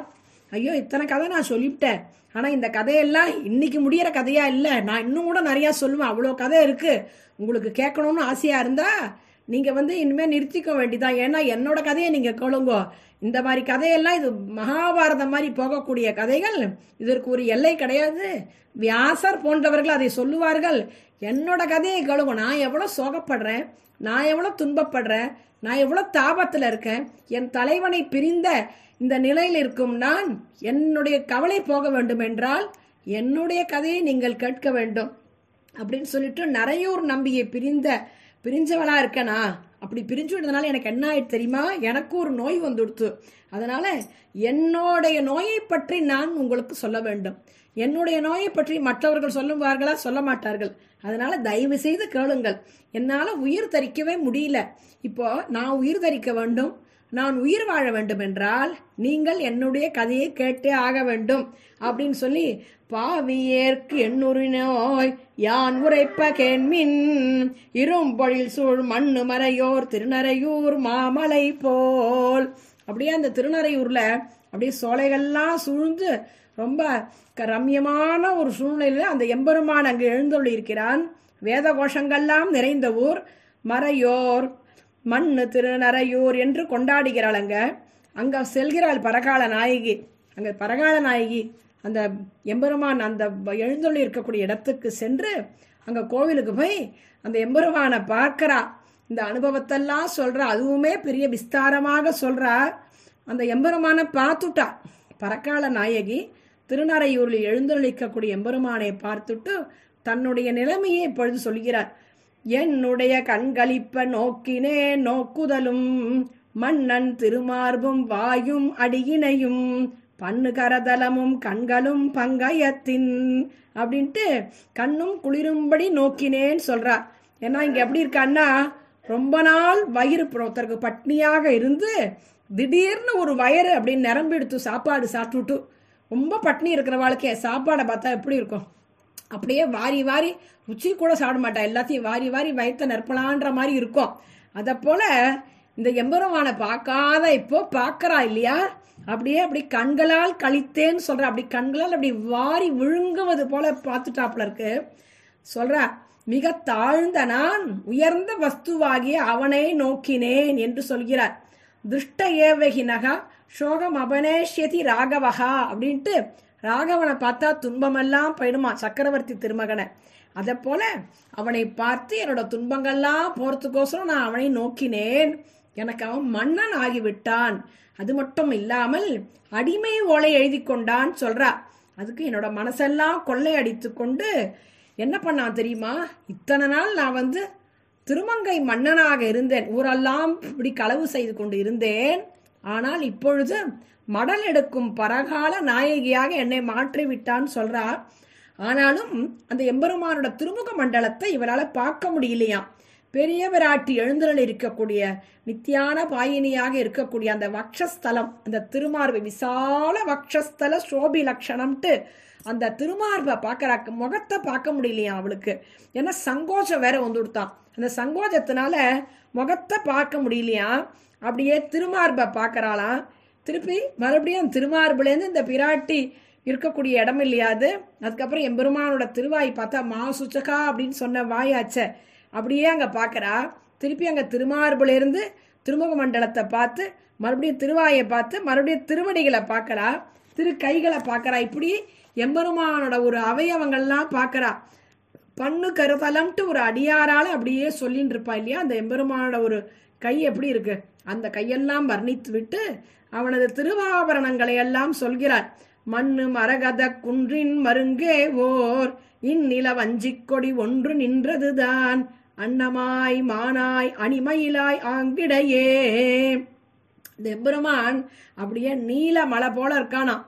ஐயோ இத்தனை கதை நான் சொல்லிவிட்டேன் ஆனால் இந்த கதையெல்லாம் இன்னைக்கு முடியிற கதையா இல்லை நான் இன்னும் கூட நிறையா சொல்லுவேன் அவ்வளோ கதை இருக்கு உங்களுக்கு கேட்கணும்னு ஆசையா இருந்தா நீங்க வந்து இனிமேல் நிறுத்திக்க வேண்டியதான் ஏன்னா என்னோட கதையை நீங்க கேளுங்க இந்த மாதிரி கதையெல்லாம் இது மகாபாரதம் மாதிரி போகக்கூடிய கதைகள் இதற்கு ஒரு எல்லை கிடையாது வியாசர் போன்றவர்கள் அதை சொல்லுவார்கள் என்னோட கதையை கேளுங்க நான் எவ்வளோ சோகப்படுறேன் நான் எவ்வளோ துன்பப்படுறேன் நான் எவ்வளோ தாபத்தில் இருக்கேன் என் தலைவனை பிரிந்த இந்த நிலையில் இருக்கும் நான் என்னுடைய கவலை போக வேண்டும் என்றால் என்னுடைய கதையை நீங்கள் கேட்க வேண்டும் அப்படின்னு சொல்லிட்டு நரையூர் நம்பியை பிரிந்த பிரிஞ்சவளா இருக்கனா அப்படி பிரிஞ்சு விட்டதுனால எனக்கு என்ன ஆயிடுச்சு தெரியுமா எனக்கு ஒரு நோய் வந்துடுத்து அதனால என்னுடைய நோயை பற்றி நான் உங்களுக்கு சொல்ல வேண்டும் என்னுடைய நோயை பற்றி மற்றவர்கள் சொல்லுவார்களா சொல்ல மாட்டார்கள் அதனால தயவு செய்து கேளுங்கள் என்னால் உயிர் தரிக்கவே முடியல இப்போ நான் உயிர் தரிக்க வேண்டும் நான் உயிர் வாழ வேண்டும் என்றால் நீங்கள் என்னுடைய கதையை கேட்டே ஆக வேண்டும் அப்படின்னு சொல்லி பாவியேற்கு எண்ணூறு நோய் யான் உரைப்ப கேண்மின் இரும்பொழில் சூழ் மண்ணு மறையோர் திருநறையூர் மாமலை போல் அப்படியே அந்த திருநறையூர்ல அப்படியே சோலைகள்லாம் சூழ்ந்து ரொம்ப க- ரம்யமான ஒரு சூழ்நிலையில அந்த எம்பெருமான் அங்கு எழுந்தொள்ளி இருக்கிறான் வேத கோஷங்கள்லாம் நிறைந்த ஊர் மறையோர் மண்ணு திருநறையூர் என்று கொண்டாடுகிறாள் அங்க அங்க செல்கிறாள் பரகால நாயகி அங்க பரகால நாயகி அந்த எம்பெருமான் அந்த எழுந்தொள்ளி இருக்கக்கூடிய இடத்துக்கு சென்று அங்க கோவிலுக்கு போய் அந்த எம்பெருமானை பார்க்கறா இந்த அனுபவத்தெல்லாம் சொல்றா அதுவுமே பெரிய விஸ்தாரமாக சொல்றா அந்த எம்பெருமானை பார்த்துட்டா பரக்கால நாயகி திருநறையூரில் எழுந்தொழிக்கக்கூடிய எம்பெருமானை பார்த்துட்டு தன்னுடைய நிலைமையை இப்பொழுது சொல்கிறார் என்னுடைய கண்களிப்ப நோக்கினே நோக்குதலும் மன்னன் திருமார்பும் வாயும் அடியினையும் பன்னு கரதலமும் கண்களும் பங்கயத்தின் அப்படின்ட்டு கண்ணும் குளிரும்படி நோக்கினேன்னு சொல்றா ஏன்னா இங்க எப்படி இருக்கான்னா ரொம்ப நாள் வயிறு ஒருத்தருக்கு பட்னியாக இருந்து திடீர்னு ஒரு வயிறு அப்படின்னு நிரம்பி எடுத்து சாப்பாடு சாப்பிட்டுட்டு ரொம்ப பட்னி இருக்கிறவாளுக்கே சாப்பாடை பார்த்தா எப்படி இருக்கும் அப்படியே வாரி வாரி ருச்சி கூட சாப்பிட மாட்டா எல்லாத்தையும் வாரி வாரி வயிற்ற நிரப்பலான்ற மாதிரி இருக்கும் அதை போல இந்த எம்பெருமானை பார்க்காத இப்போ பார்க்கறா இல்லையா அப்படியே அப்படி கண்களால் கழித்தேன்னு சொல்றா அப்படி கண்களால் அப்படி வாரி விழுங்குவது போல பார்த்துட்டாப்புல இருக்கு சொல்றா மிக தாழ்ந்த நான் உயர்ந்த வஸ்துவாகிய அவனை நோக்கினேன் என்று சொல்கிறார் துஷ்ட ஏவகினகா சோகம் அபனேஷ்யதி ராகவகா அப்படின்ட்டு ராகவனை பார்த்தா துன்பமெல்லாம் போயிடுமா சக்கரவர்த்தி திருமகனை அதை போல அவனை பார்த்து என்னோட துன்பங்கள்லாம் போறதுக்கோசரம் நான் அவனை நோக்கினேன் எனக்கு அவன் மன்னன் ஆகிவிட்டான் அது மட்டும் இல்லாமல் அடிமை ஓலை எழுதி கொண்டான் சொல்றா அதுக்கு என்னோட மனசெல்லாம் கொள்ளை அடித்து கொண்டு என்ன பண்ணான் தெரியுமா இத்தனை நாள் நான் வந்து திருமங்கை மன்னனாக இருந்தேன் ஊரெல்லாம் இப்படி களவு செய்து கொண்டு இருந்தேன் ஆனால் இப்பொழுது மடல் எடுக்கும் பரகால நாயகியாக என்னை மாற்றி விட்டான்னு சொல்றா ஆனாலும் அந்த எம்பெருமானோட திருமுக மண்டலத்தை இவரால் பார்க்க முடியலையாம் பெரிய விராட்டி எழுந்தருள் இருக்கக்கூடிய நித்தியான பாயினியாக இருக்கக்கூடிய அந்த வக்ஷஸ்தலம் அந்த திருமார்பு விசால வக்ஷஸ்தல சோபி லட்சணம்ட்டு அந்த திருமார்பை பார்க்கறாக்கு முகத்தை பார்க்க முடியலையாம் அவளுக்கு ஏன்னா சங்கோஜம் வேற வந்து கொடுத்தான் அந்த சங்கோஜத்தினால முகத்தை பார்க்க முடியலையாம் அப்படியே திருமார்பை பார்க்கறாளாம் திருப்பி மறுபடியும் திருமார்புலேருந்து இந்த பிராட்டி இருக்கக்கூடிய இடம் இல்லையாது அதுக்கப்புறம் எம்பெருமானோட திருவாய் பார்த்தா மா சுச்சகா அப்படின்னு சொன்ன வாயாச்சே அப்படியே அங்கே பார்க்கறா திருப்பி அங்கே திருமார்புலேருந்து திருமுக மண்டலத்தை பார்த்து மறுபடியும் திருவாயை பார்த்து மறுபடியும் திருவடிகளை பார்க்கறா திரு கைகளை பார்க்கறா இப்படி எம்பெருமானோட ஒரு அவயவங்கள்லாம் பார்க்கறா பண்ணு கருதலம்ட்டு ஒரு அடியாரால அப்படியே சொல்லின்னு இருப்பா இல்லையா அந்த எம்பெருமானோட ஒரு கை எப்படி இருக்கு அந்த கையெல்லாம் வர்ணித்து விட்டு அவனது திருவாபரணங்களை எல்லாம் சொல்கிறார் மண்ணு மரகத குன்றின் மருங்கே ஓர் இந்நில வஞ்சிக் கொடி ஒன்று நின்றதுதான் அன்னமாய் மானாய் அணிமயிலாய் ஆங்கிடையே இந்த எம்பெருமான் அப்படியே நீல மலை போல இருக்கானாம்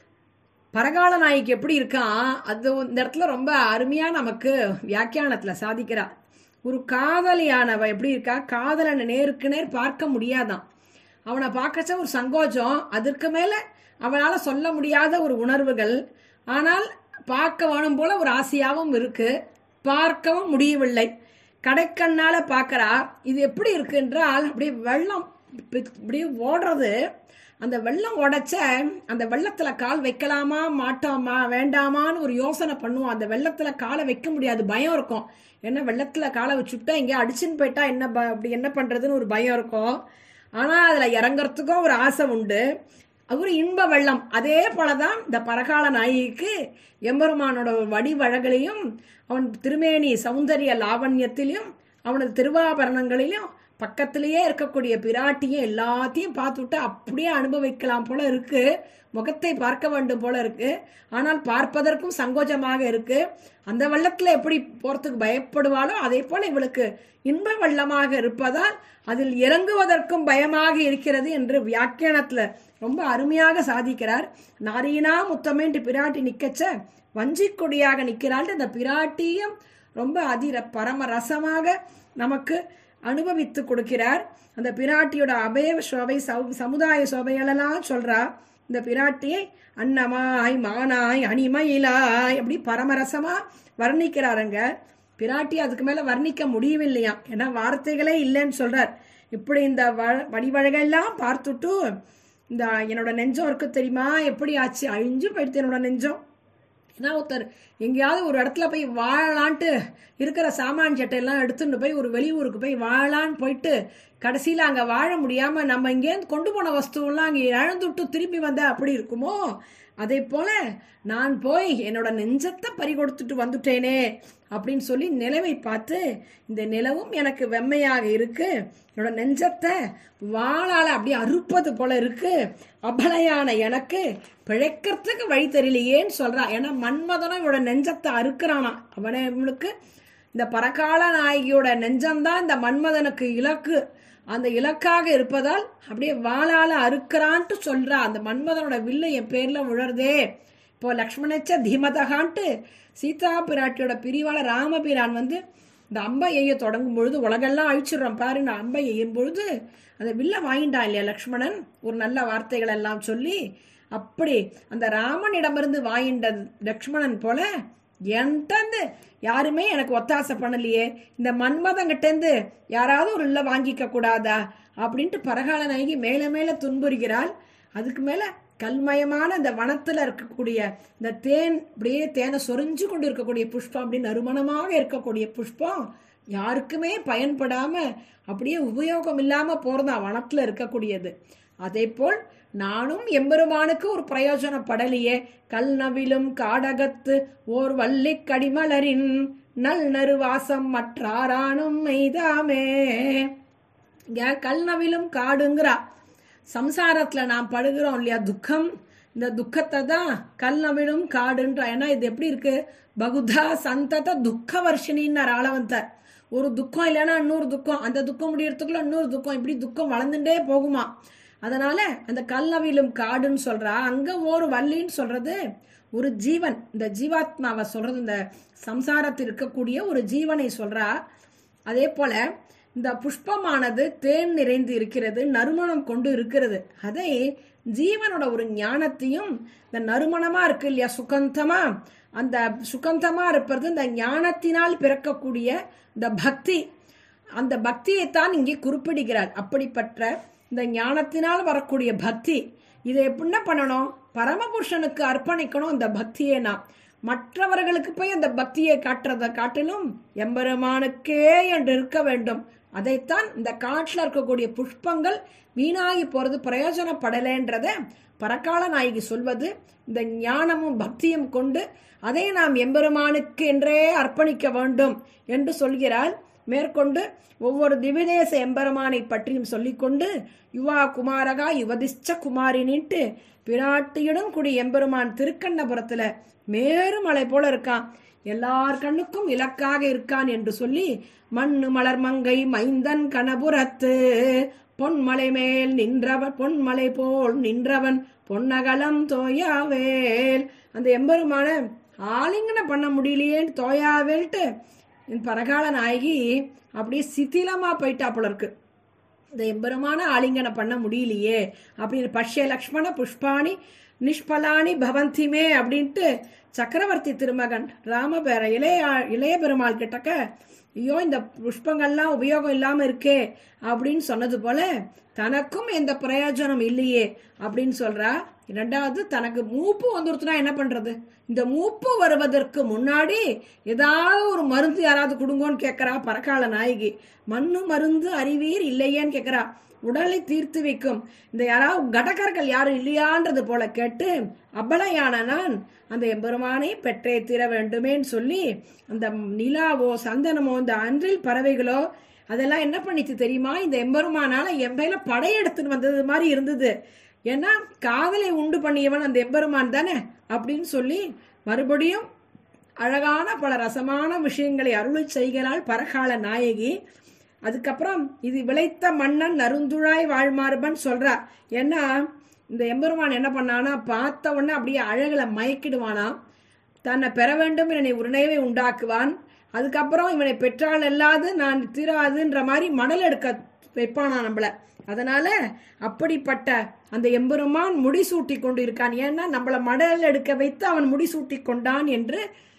பரகால நாய்க்கு எப்படி இருக்கான் அது இந்த இடத்துல ரொம்ப அருமையா நமக்கு வியாக்கியானத்துல சாதிக்கிறா ஒரு காதலியானவ எப்படி இருக்கா காதலனை நேருக்கு நேர் பார்க்க முடியாதான் அவனை பார்க்கச்ச ஒரு சங்கோஜம் அதற்கு மேல அவனால சொல்ல முடியாத ஒரு உணர்வுகள் ஆனால் பார்க்க வேணும் போல ஒரு ஆசையாவும் இருக்கு பார்க்கவும் முடியவில்லை கடைக்கண்ணால பார்க்கறா இது எப்படி இருக்கு என்றால் அப்படியே வெள்ளம் இப்படி- இப்படியே ஓடுறது அந்த வெள்ளம் உடைச்ச அந்த வெள்ளத்துல கால் வைக்கலாமா மாட்டோமா வேண்டாமான்னு ஒரு யோசனை பண்ணுவோம் அந்த வெள்ளத்துல காலை வைக்க முடியாது பயம் இருக்கும் ஏன்னா வெள்ளத்துல காலை வச்சுட்டா எங்கேயா அடிச்சுன்னு போயிட்டா என்ன ப- அப்படி என்ன பண்றதுன்னு ஒரு பயம் இருக்கும் ஆனா அதுல இறங்குறதுக்கும் ஒரு ஆசை உண்டு ஒரு இன்ப வெள்ளம் அதே போலதான் இந்த பரகால நாயிக்கு எம்பெருமானோட வடிவழகலையும் அவன் திருமேனி சௌந்தரிய லாவண்யத்திலையும் அவனது திருவாபரணங்களிலும் பக்கத்திலேயே இருக்கக்கூடிய பிராட்டியும் எல்லாத்தையும் பார்த்துட்டு அப்படியே அனுபவிக்கலாம் போல இருக்கு முகத்தை பார்க்க வேண்டும் போல இருக்கு ஆனால் பார்ப்பதற்கும் சங்கோஜமாக இருக்கு அந்த வெள்ளத்துல எப்படி போறதுக்கு பயப்படுவாளோ அதே போல இவளுக்கு இன்ப வெள்ளமாக இருப்பதால் அதில் இறங்குவதற்கும் பயமாக இருக்கிறது என்று வியாக்கியானத்துல ரொம்ப அருமையாக சாதிக்கிறார் நாரீனா முத்தமேன்று பிராட்டி நிக்கச்ச வஞ்சிக் கொடியாக நிற்கிறாள் இந்த பிராட்டியும் ரொம்ப அதிர பரம ரசமாக நமக்கு அனுபவித்து கொடுக்கிறார் அந்த பிராட்டியோட அபய சோபை சௌ- சமுதாய சோபைகளெல்லாம் சொல்றா இந்த பிராட்டியை அன்னமாய் மானாய் அணிமயிலாய் அப்படி பரமரசமா வர்ணிக்கிறாருங்க பிராட்டி அதுக்கு மேல வர்ணிக்க முடியவில்லையாம் ஏன்னா வார்த்தைகளே இல்லைன்னு சொல்றார் இப்படி இந்த வ- வடிவழகெல்லாம் பார்த்துட்டு இந்த என்னோட நெஞ்சம் இருக்கு தெரியுமா எப்படி ஆச்சு அழிஞ்சு போயிடுது என்னோட நெஞ்சம் ஏன்னா ஒருத்தர் எங்கேயாவது ஒரு இடத்துல போய் வாழலான்ட்டு இருக்கிற சாமான் சட்டையெல்லாம் எடுத்துட்டு போய் ஒரு வெளியூருக்கு போய் வாழலான்னு போயிட்டு கடைசியில் அங்கே வாழ முடியாமல் நம்ம இங்கேருந்து கொண்டு போன வஸ்துவெல்லாம் அங்கே இழந்துட்டு திரும்பி வந்தா அப்படி இருக்குமோ அதே போல நான் போய் என்னோட நெஞ்சத்தை பறி கொடுத்துட்டு வந்துட்டேனே அப்படின்னு சொல்லி நிலவை பார்த்து இந்த நிலவும் எனக்கு வெம்மையாக இருக்கு என்னோட நெஞ்சத்தை வாளால அப்படியே அறுப்பது போல இருக்கு அபலையான எனக்கு பிழைக்கிறதுக்கு வழி தெரியலையேன்னு சொல்றா ஏன்னா மன்மதனும் இவனோட நெஞ்சத்தை அறுக்கிறானா அவனை இவனுக்கு இந்த பரகால நாயகியோட நெஞ்சம்தான் இந்த மன்மதனுக்கு இலக்கு அந்த இலக்காக இருப்பதால் அப்படியே வாளால அறுக்கிறான்ட்டு சொல்றா அந்த மன்மதனோட வில்லு என் பேர்ல விழறதே இப்போ லக்ஷ்மணச்ச தீமதகான்ட்டு சீதா பிராட்டியோட பிரிவால ராமபிரான் வந்து இந்த அம்பை எய்ய தொடங்கும் பொழுது உலகெல்லாம் அழிச்சிடுறோம் பாரு நான் அம்பை எய்யும் பொழுது அந்த வில்ல வாங்கிட்டான் இல்லையா லக்ஷ்மணன் ஒரு நல்ல வார்த்தைகள் எல்லாம் சொல்லி அப்படி அந்த ராமனிடமிருந்து வாங்கிட்ட லக்ஷ்மணன் போல என்கிட்டருந்து யாருமே எனக்கு ஒத்தாசை பண்ணலையே இந்த மன்மதங்கிட்டேருந்து யாராவது ஒரு இல்ல வாங்கிக்க கூடாதா அப்படின்ட்டு பரகால நாயகி மேல மேல துன்புறுகிறாள் அதுக்கு மேல கல்மயமான இந்த வனத்துல இருக்கக்கூடிய இந்த தேன் அப்படியே தேனை சொரிஞ்சு கொண்டு இருக்கக்கூடிய புஷ்பம் அப்படி நறுமணமாக இருக்கக்கூடிய புஷ்பம் யாருக்குமே பயன்படாம அப்படியே உபயோகம் இல்லாம போறதா வனத்துல இருக்கக்கூடியது அதே போல் நானும் எம்பெருமானுக்கு ஒரு பிரயோஜனப்படலையே கல் நவிலும் காடகத்து ஓர் வள்ளி கடிமலரின் நல் நறுவாசம் மற்றாரானும் மெய்தாமே இங்க கல் நவிலும் காடுங்கிறா சம்சாரத்துல நாம் படுகிறோம் இல்லையா துக்கம் இந்த துக்கத்தை தான் கல் நவிலும் காடுன்றா ஏன்னா இது எப்படி இருக்கு பகுதா சந்தத துக்க வர்ஷினின்னார் ஆளவந்தர் ஒரு துக்கம் இல்லைன்னா இன்னொரு துக்கம் அந்த துக்கம் முடியறதுக்குள்ள இன்னொரு துக்கம் இப்படி துக்கம் வளர்ந்துட்டே போகுமா அதனால அந்த கல்லவிலும் காடுன்னு சொல்றா அங்க ஒரு வள்ளின்னு சொல்றது ஒரு ஜீவன் இந்த ஜீவாத்மாவை சொல்றது இந்த சம்சாரத்தில் இருக்கக்கூடிய ஒரு ஜீவனை சொல்றா அதே போல இந்த புஷ்பமானது தேன் நிறைந்து இருக்கிறது நறுமணம் கொண்டு இருக்கிறது அதை ஜீவனோட ஒரு ஞானத்தையும் இந்த நறுமணமா இருக்கு இல்லையா சுகந்தமா அந்த சுகந்தமா இருப்பது இந்த ஞானத்தினால் பிறக்கக்கூடிய இந்த பக்தி அந்த பக்தியைத்தான் இங்கே குறிப்பிடுகிறார் அப்படிப்பட்ட இந்த ஞானத்தினால் வரக்கூடிய பக்தி இதை என்ன பண்ணணும் பரமபுருஷனுக்கு அர்ப்பணிக்கணும் இந்த பக்தியை நாம் மற்றவர்களுக்கு போய் அந்த பக்தியை காட்டுறதை காட்டிலும் எம்பெருமானுக்கே என்று இருக்க வேண்டும் அதைத்தான் இந்த காட்டில் இருக்கக்கூடிய புஷ்பங்கள் வீணாகி போறது பிரயோஜனப்படலைன்றத பரக்கால நாயகி சொல்வது இந்த ஞானமும் பக்தியும் கொண்டு அதை நாம் எம்பெருமானுக்கு என்றே அர்ப்பணிக்க வேண்டும் என்று சொல்கிறாள் மேற்கொண்டு ஒவ்வொரு திவிதேச எம்பெருமானை பற்றியும் சொல்லிக்கொண்டு யுவா குமாரகா யுவதிஷ்ச குமாரினின்ட்டு பிராட்டியுடன் கூடிய எம்பெருமான் திருக்கண்ணபுரத்துல மேருமலை போல இருக்கான் எல்லார் கண்ணுக்கும் இலக்காக இருக்கான் என்று சொல்லி மண்ணு மலர் மங்கை மைந்தன் கணபுரத்து பொன்மலை மேல் நின்றவன் பொன்மலை போல் நின்றவன் பொன்னகலம் தோயாவேல் அந்த எம்பெருமான ஆலிங்கனம் பண்ண முடியலையேன்னு தோயாவேல்ட்டு என் பரகால நாயகி அப்படியே சிதிலமா போயிட்டா போல இருக்கு இந்த எம்பெருமான ஆலிங்கனம் பண்ண முடியலையே அப்படின்னு பஷ்ய லக்ஷ்மண புஷ்பாணி நிஷ்பலானி பவந்திமே அப்படின்ட்டு சக்கரவர்த்தி திருமகன் ராமபேர இளைய இளைய பெருமாள் கிட்டக்க ஐயோ இந்த புஷ்பங்கள்லாம் உபயோகம் இல்லாம இருக்கே அப்படின்னு சொன்னது போல தனக்கும் எந்த பிரயோஜனம் இல்லையே அப்படின்னு சொல்றா ரெண்டாவது தனக்கு மூப்பு வந்துருச்சுன்னா என்ன பண்றது இந்த மூப்பு வருவதற்கு முன்னாடி ஏதாவது ஒரு மருந்து யாராவது கொடுங்கோன்னு கேட்கறா பரக்கால நாயகி மண்ணு மருந்து அறிவீர் இல்லையேன்னு கேட்கறா உடலை தீர்த்து வைக்கும் இந்த யாராவது கடகர்கள் யாரும் இல்லையான்றது போல கேட்டு அபலையான நான் அந்த எம்பெருமானை பெற்றே தீர வேண்டுமேன்னு சொல்லி அந்த நிலாவோ சந்தனமோ இந்த அன்றில் பறவைகளோ அதெல்லாம் என்ன பண்ணிச்சு தெரியுமா இந்த எம்பெருமானால என் மேல படையெடுத்துன்னு வந்தது மாதிரி இருந்தது ஏன்னா காதலை உண்டு பண்ணியவன் அந்த எம்பெருமான் தானே அப்படின்னு சொல்லி மறுபடியும் அழகான பல ரசமான விஷயங்களை அருளை செய்கிறாள் பரகால நாயகி அதுக்கப்புறம் இது விளைத்த மன்னன் நறுந்துழாய் வாழ்மார்பன் சொல்றா ஏன்னா இந்த எம்பெருமான் என்ன பண்ணானா பார்த்த உடனே அப்படியே அழகுல மயக்கிடுவானாம் தன்னை பெற வேண்டும் என்னை உடனேவே உண்டாக்குவான் அதுக்கப்புறம் இவனை பெற்றால் அல்லாது நான் தீராதுன்ற மாதிரி மணல் எடுக்க வைப்பானா நம்மள அதனால அப்படிப்பட்ட அந்த எம்பெருமான் முடிசூட்டி கொண்டு இருக்கான் ஏன்னா நம்மள மணல் எடுக்க வைத்து அவன் முடிசூட்டி கொண்டான் என்று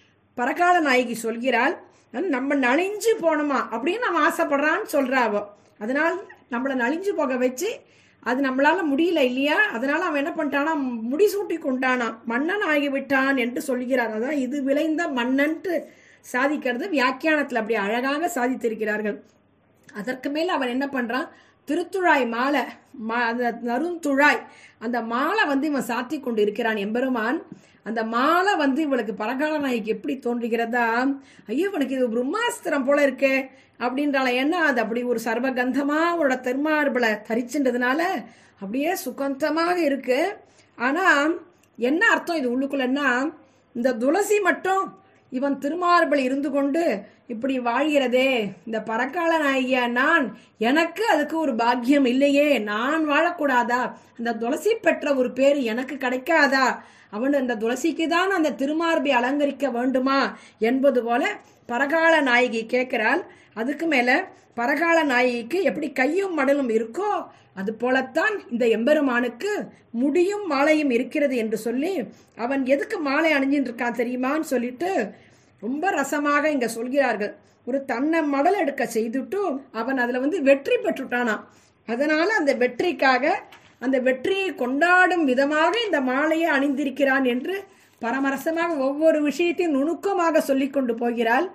பரகால நாயகி சொல்கிறாள் நம்ம நலிஞ்சு போகணுமா அப்படின்னு அவன் ஆசைப்படுறான்னு சொல்றா அவ அதனால் நம்மளை நலிஞ்சு போக வச்சு அது நம்மளால முடியல இல்லையா அதனால அவன் என்ன பண்ணிட்டானா முடிசூட்டி கொண்டானா மன்னன் ஆகிவிட்டான் என்று சொல்கிறார் அதான் இது விளைந்த மன்னன்ட்டு சாதிக்கிறது வியாக்கியானத்தில் அப்படி அழகாக சாதித்திருக்கிறார்கள் அதற்கு மேல் அவன் என்ன பண்றான் திருத்துழாய் மாலை மா- அந்த நறுந்துழாய் அந்த மாலை வந்து இவன் சாத்தி கொண்டு இருக்கிறான் எம்பெருமான் அந்த மாலை வந்து இவளுக்கு பரகால நாய்க்கு எப்படி தோன்றுகிறதா ஐயோ இவனுக்கு இது பிரம்மாஸ்திரம் போல இருக்கே அப்படின்றால என்ன அது அப்படி ஒரு சர்வகந்தமா அவளோட திருமார்பலை தரிச்சுன்றதுனால அப்படியே சுகந்தமாக இருக்கு ஆனா என்ன அர்த்தம் இது உள்ளுக்குள்ளன்னா இந்த துளசி மட்டும் இவன் திருமார்பல் இருந்து கொண்டு இப்படி வாழ்கிறதே இந்த பரக்கால நாயகிய நான் எனக்கு அதுக்கு ஒரு பாக்கியம் இல்லையே நான் வாழக்கூடாதா அந்த துளசி பெற்ற ஒரு பேர் எனக்கு கிடைக்காதா அவன் அந்த துளசிக்கு தான் அந்த திருமார்பை அலங்கரிக்க வேண்டுமா என்பது போல பரகால நாயகி கேட்கிறாள் அதுக்கு மேல பரகால நாயகிக்கு எப்படி கையும் மடலும் இருக்கோ அது போலத்தான் இந்த எம்பெருமானுக்கு முடியும் மாலையும் இருக்கிறது என்று சொல்லி அவன் எதுக்கு மாலை அணிஞ்சிட்டு இருக்கான் தெரியுமான்னு சொல்லிட்டு ரொம்ப ரசமாக இங்க சொல்கிறார்கள் ஒரு தன்னை மடல் எடுக்க செய்துட்டு அவன் அதுல வந்து வெற்றி பெற்றுட்டானாம் அதனால அந்த வெற்றிக்காக அந்த வெற்றியை கொண்டாடும் விதமாக இந்த மாலையை அணிந்திருக்கிறான் என்று பரமரசமாக ஒவ்வொரு விஷயத்தையும் நுணுக்கமாக சொல்லிக் கொண்டு போகிறாள்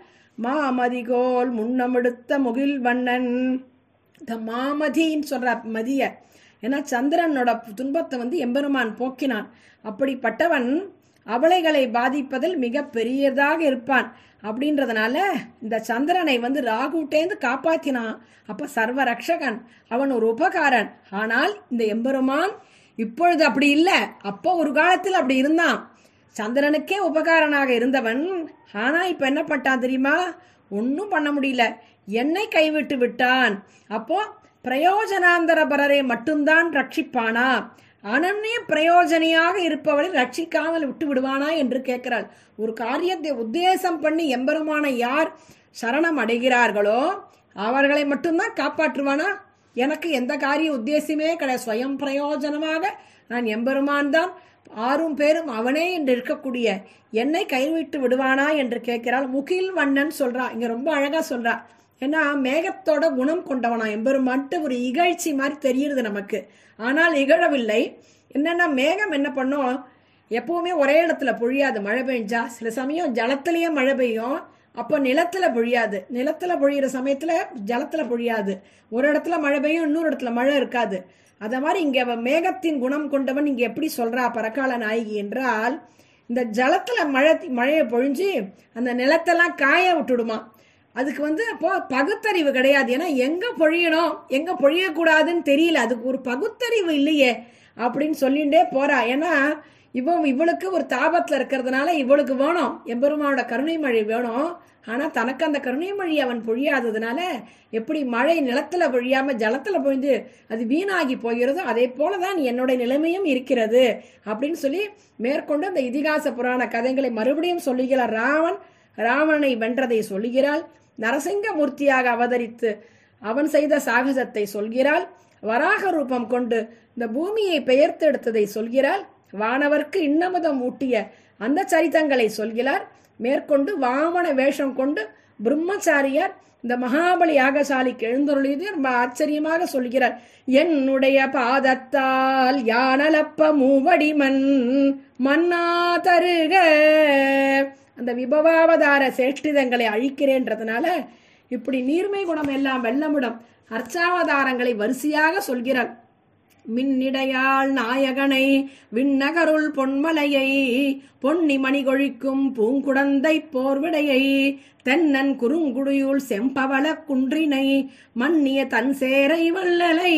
மாமதிகோல் முன்னமெடுத்த முகில் வண்ணன் இந்த மாமதின்னு சொல்ற மதிய ஏன்னா சந்திரனோட துன்பத்தை வந்து எம்பெருமான் போக்கினான் அப்படிப்பட்டவன் அவளைகளை பாதிப்பதில் மிக பெரியதாக இருப்பான் அப்படின்றதுனால இந்த சந்திரனை வந்து ராகுட்டேந்து காப்பாத்தினான் அப்ப சர்வ ரக்ஷகன் அவன் ஒரு உபகாரன் ஆனால் இந்த எம்பெருமான் இப்பொழுது அப்படி இல்லை அப்போ ஒரு காலத்தில் அப்படி இருந்தான் சந்திரனுக்கே உபகாரனாக இருந்தவன் ஆனா இப்ப என்ன பண்ணிட்டான் தெரியுமா ஒன்னும் பண்ண முடியல என்னை கைவிட்டு விட்டான் அப்போ பிரயோஜனாந்தரபரரை மட்டும்தான் ரட்சிப்பானா அனன்ய பிரயோஜனியாக இருப்பவரை ரட்சிக்காமல் விட்டு விடுவானா என்று கேட்கிறாள் ஒரு காரியத்தை உத்தேசம் பண்ணி எம்பெருமான யார் சரணம் அடைகிறார்களோ அவர்களை மட்டும்தான் காப்பாற்றுவானா எனக்கு எந்த காரிய உத்தேசமே கிடையாது ஸ்வயம் பிரயோஜனமாக நான் எம்பெருமான் தான் ஆறும் பேரும் அவனே என்று இருக்கக்கூடிய என்னை கைவிட்டு விடுவானா என்று கேட்கிறாள் முகில் வண்ணன் சொல்றா இங்க ரொம்ப அழகா சொல்றா ஏன்னா மேகத்தோட குணம் கொண்டவனா எம்பெருமான்ட்டு ஒரு இகழ்ச்சி மாதிரி தெரியுது நமக்கு ஆனால் இகழவில்லை என்னன்னா மேகம் என்ன பண்ணும் எப்பவுமே ஒரே இடத்துல பொழியாது மழை பெஞ்சா சில சமயம் ஜலத்திலேயே மழை பெய்யும் அப்போ நிலத்துல பொழியாது நிலத்துல பொழியிற சமயத்துல ஜலத்துல பொழியாது ஒரு இடத்துல மழை பெய்யும் இன்னொரு இடத்துல மழை இருக்காது அத மாதிரி இங்க அவ மேகத்தின் குணம் கொண்டவன் இங்க எப்படி சொல்றா பரக்கால நாயகி என்றால் இந்த ஜலத்துல மழை மழையை பொழிஞ்சு அந்த நிலத்தெல்லாம் காய விட்டுடுமா அதுக்கு வந்து அப்போ பகுத்தறிவு கிடையாது ஏன்னா எங்க பொழியணும் எங்க பொழியக்கூடாதுன்னு தெரியல அதுக்கு ஒரு பகுத்தறிவு இல்லையே அப்படின்னு சொல்லிட்டே போறா ஏன்னா இவன் இவளுக்கு ஒரு தாபத்துல இருக்கிறதுனால இவளுக்கு வேணும் எம்பெருமானோட கருணை மழை வேணும் ஆனா தனக்கு அந்த கருணை மழை அவன் பொழியாததுனால எப்படி மழை நிலத்துல பொழியாம ஜலத்துல பொழிந்து அது வீணாகி போகிறதோ அதே போலதான் என்னுடைய நிலைமையும் இருக்கிறது அப்படின்னு சொல்லி மேற்கொண்டு அந்த இதிகாச புராண கதைகளை மறுபடியும் சொல்லுகிறார் ராவன் ராவணனை வென்றதை சொல்லுகிறாள் நரசிங்கமூர்த்தியாக அவதரித்து அவன் செய்த சாகசத்தை சொல்கிறாள் வராக ரூபம் கொண்டு இந்த பூமியை பெயர்த்தெடுத்ததை சொல்கிறாள் வானவர்க்கு இன்னமுதம் ஊட்டிய அந்த சரித்தங்களை சொல்கிறார் மேற்கொண்டு வாமன வேஷம் கொண்டு பிரம்மச்சாரியார் இந்த மகாபலி யாகசாலிக்கு எழுந்தருளியது ரொம்ப ஆச்சரியமாக சொல்கிறார் என்னுடைய பாதத்தால் யானலப்ப மூவடி மண் மன்னா தருக அந்த விபவாவதார சேஷ்டிதங்களை அழிக்கிறேன்றதுனால இப்படி நீர்மை குணம் எல்லாம் வெள்ளமிடம் அர்ச்சாவதாரங்களை வரிசையாக சொல்கிறார் மின்னிடையாள் நாயகனை விண்ணகருள் பொன்மலையை பொன்னி மணிகொழிக்கும் பூங்குடந்தை போர்விடையை தென்னன் குறுங்குடியுள் செம்பவள குன்றினை மன்னிய தன் சேரை வள்ளலை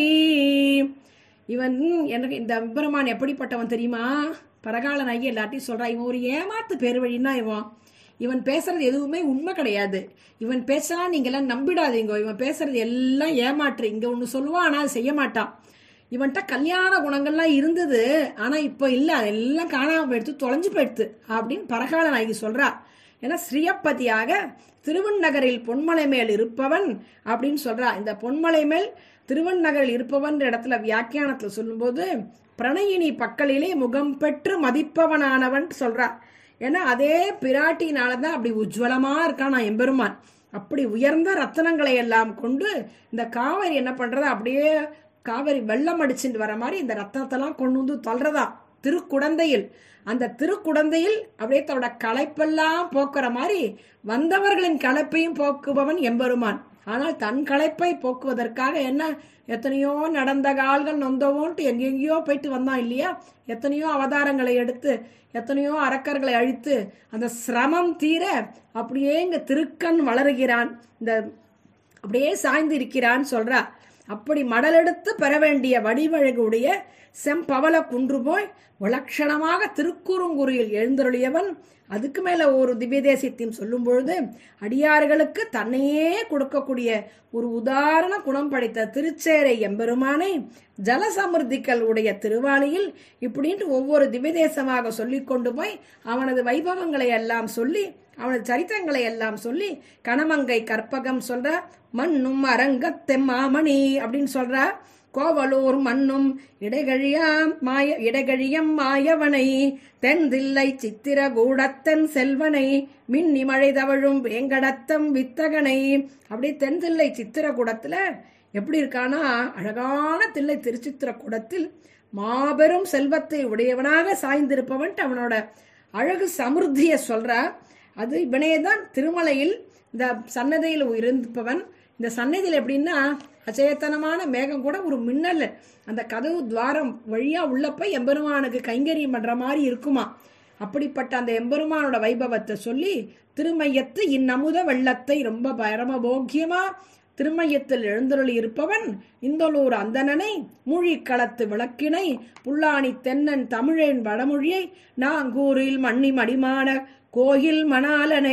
இவன் எனக்கு இந்த பெருமான் எப்படிப்பட்டவன் தெரியுமா பரகாலன் ஐயா எல்லாத்தையும் சொல்றான் இவன் ஒரு ஏமாத்து பேர்வழின்னா இவன் இவன் பேசுறது எதுவுமே உண்மை கிடையாது இவன் பேசினா நீங்க எல்லாம் நம்பிடாதீங்க இவன் பேசுறது எல்லாம் ஏமாற்று இங்க ஒன்று சொல்லுவான் ஆனால் அது செய்ய மாட்டான் இவன்கிட்ட கல்யாண குணங்கள்லாம் இருந்தது ஆனா இப்போ இல்லை அதெல்லாம் காணாம போயிடுத்து தொலைஞ்சு போயிடுத்து அப்படின்னு பரகால நாயகி சொல்றா ஏன்னா ஸ்ரீயப்பதியாக திருவண்ணகரில் பொன்மலை மேல் இருப்பவன் அப்படின்னு சொல்றா இந்த பொன்மலை மேல் திருவண்ணகரில் இருப்பவன் இடத்துல வியாக்கியானத்துல சொல்லும்போது பிரணயினி பக்கலிலே முகம் பெற்று மதிப்பவனானவன் சொல்றா ஏன்னா அதே பிராட்டினால தான் அப்படி உஜ்வலமா இருக்கான் நான் எம்பெருமான் அப்படி உயர்ந்த ரத்தனங்களை எல்லாம் கொண்டு இந்த காவிரி என்ன பண்றதா அப்படியே காவிரி வெள்ளம் அடிச்சுட்டு வர மாதிரி இந்த ரத்தனத்தெல்லாம் கொண்டு வந்து தள்ளுறதா திருக்குடந்தையில் அந்த திருக்குடந்தையில் அப்படியே தன்னோட களைப்பெல்லாம் போக்குற மாதிரி வந்தவர்களின் களைப்பையும் போக்குபவன் எம்பெருமான் ஆனால் தன் களைப்பை போக்குவதற்காக என்ன எத்தனையோ நடந்த கால்கள் நொந்தவோன்ட்டு எங்கெங்கேயோ போயிட்டு வந்தான் இல்லையா எத்தனையோ அவதாரங்களை எடுத்து எத்தனையோ அரக்கர்களை அழித்து அந்த சிரமம் தீர அப்படியே இங்க திருக்கண் வளருகிறான் இந்த அப்படியே சாய்ந்து இருக்கிறான்னு சொல்றா அப்படி மடலெடுத்து பெற வேண்டிய வடிவழகுடைய செம்பவள குன்று போய் விலட்சணமாக திருக்குறுங்குறியில் எழுந்தருளியவன் அதுக்கு மேல ஒரு திவ்ய தேசியத்தையும் சொல்லும் பொழுது அடியார்களுக்கு தன்னையே கொடுக்கக்கூடிய ஒரு உதாரண குணம் படைத்த திருச்சேரை எம்பெருமானை ஜலசமிருத்திகள் உடைய திருவாளியில் இப்படின்ட்டு ஒவ்வொரு திவ்ய தேசமாக சொல்லிக் கொண்டு போய் அவனது வைபவங்களை எல்லாம் சொல்லி அவனது சரித்திரங்களை எல்லாம் சொல்லி கணமங்கை கற்பகம் சொல்ற மண்ணும் அரங்கத்தெம் மாமணி அப்படின்னு சொல்றா கோவலூர் மண்ணும் இடைகழியாம் மாய இடைகழியம் மாயவனை தென்தில்லை சித்திர கூடத்தன் செல்வனை மின்னி மழை தவழும் வேங்கடத்தம் வித்தகனை அப்படி தென்தில்லை சித்திரக்கூடத்துல எப்படி இருக்கானா அழகான தில்லை திருச்சித்திரக்கூடத்தில் மாபெரும் செல்வத்தை உடையவனாக சாய்ந்திருப்பவன்ட்டு அவனோட அழகு சமிருத்திய சொல்றா அது இவனே தான் திருமலையில் இந்த சன்னதியில் இருப்பவன் இந்த சன்னதியில் எப்படின்னா அச்சயத்தனமான மேகம் கூட ஒரு மின்னல் அந்த கதவு துவாரம் வழியா உள்ளப்ப எம்பெருமானுக்கு கைங்கரியம் பண்ற மாதிரி இருக்குமா அப்படிப்பட்ட அந்த எம்பெருமானோட வைபவத்தை சொல்லி திருமையத்து இந்நமுத வெள்ளத்தை ரொம்ப பரமபோக்கியமா திருமையத்தில் எழுந்தருளி இருப்பவன் இந்தலூர் அந்தணனை மூழிக்களத்து விளக்கினை புல்லாணி தென்னன் தமிழேன் வடமொழியை நாங்கூரில் மண்ணி மடிமான கோயில் மணாலனை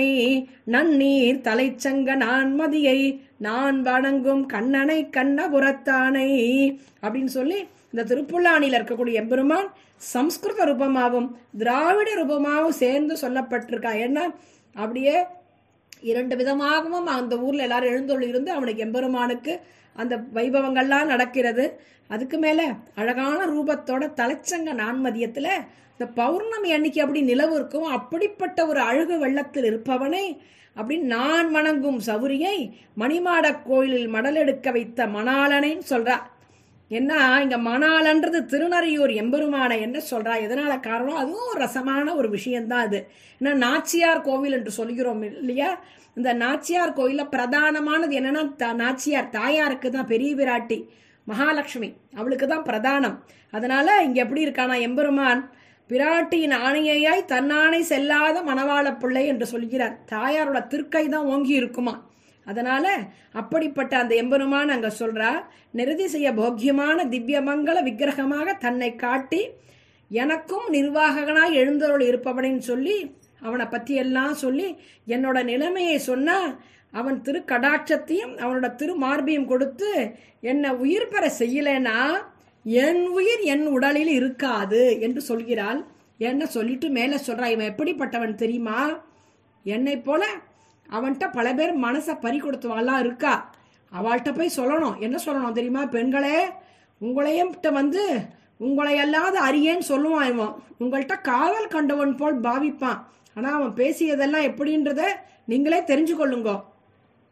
நன்னீர் தலைச்சங்க நான்மதியை நான் வணங்கும் கண்ணனை கண்ணபுரத்தானை அப்படின்னு சொல்லி இந்த திருப்புல்லாணியில் இருக்கக்கூடிய எம்பெருமான் சம்ஸ்கிருத ரூபமாகவும் திராவிட ரூபமாகவும் சேர்ந்து சொல்லப்பட்டிருக்கா ஏன்னா அப்படியே இரண்டு விதமாகவும் அந்த ஊர்ல எல்லாரும் எழுந்தொழி இருந்து அவனுக்கு எம்பெருமானுக்கு அந்த வைபவங்கள்லாம் நடக்கிறது அதுக்கு மேல அழகான ரூபத்தோட தலைச்சங்க நான்மதியத்துல இந்த பௌர்ணமி அன்னைக்கு அப்படி நிலவு இருக்கும் அப்படிப்பட்ட ஒரு அழகு வெள்ளத்தில் இருப்பவனை அப்படின்னு நான் வணங்கும் சௌரியை மணிமாடக் கோயிலில் மடலெடுக்க வைத்த மணாளனைன்னு சொல்றா என்ன இங்க மணாலன்றது திருநறையூர் எம்பெருமானை என்ன சொல்றா எதனால காரணம் அதுவும் ஒரு ரசமான ஒரு விஷயம்தான் அது ஏன்னா நாச்சியார் கோவில் என்று சொல்கிறோம் இல்லையா இந்த நாச்சியார் கோயில்ல பிரதானமானது என்னன்னா த- நாச்சியார் தாயாருக்கு தான் பெரிய விராட்டி மகாலட்சுமி அவளுக்கு தான் பிரதானம் அதனால இங்க எப்படி இருக்கானா எம்பெருமான் பிராட்டியின் ஆணையாய் தன்னாணை செல்லாத மணவாள பிள்ளை என்று சொல்கிறார் தாயாரோட திருக்கை தான் ஓங்கி இருக்குமா அதனால அப்படிப்பட்ட அந்த எம்பெருமான் அங்க சொல்றா நிரதிசய போக்கியமான திவ்யமங்கல விக்கிரகமாக தன்னை காட்டி எனக்கும் நிர்வாககனாய் எழுந்தருள் இருப்பவனின்னு சொல்லி அவனை பத்தி எல்லாம் சொல்லி என்னோட நிலைமையை சொன்னா அவன் திரு கடாட்சத்தையும் அவனோட திரு மார்பியும் கொடுத்து என்னை உயிர் பெற செய்யலைன்னா என் உயிர் என் உடலில் இருக்காது என்று சொல்கிறாள் என்ன சொல்லிட்டு மேலே சொல்றா இவன் எப்படிப்பட்டவன் தெரியுமா என்னை போல அவன்கிட்ட பல பேர் மனசை பறி கொடுத்தவாள்லாம் இருக்கா அவள்கிட்ட போய் சொல்லணும் என்ன சொல்லணும் தெரியுமா பெண்களே உங்களையும் கிட்ட வந்து உங்களை அல்லாத அறியேன்னு சொல்லுவான் இவன் உங்கள்கிட்ட காவல் கண்டவன் போல் பாவிப்பான் ஆனா அவன் பேசியதெல்லாம் எப்படின்றத நீங்களே தெரிஞ்சு கொள்ளுங்க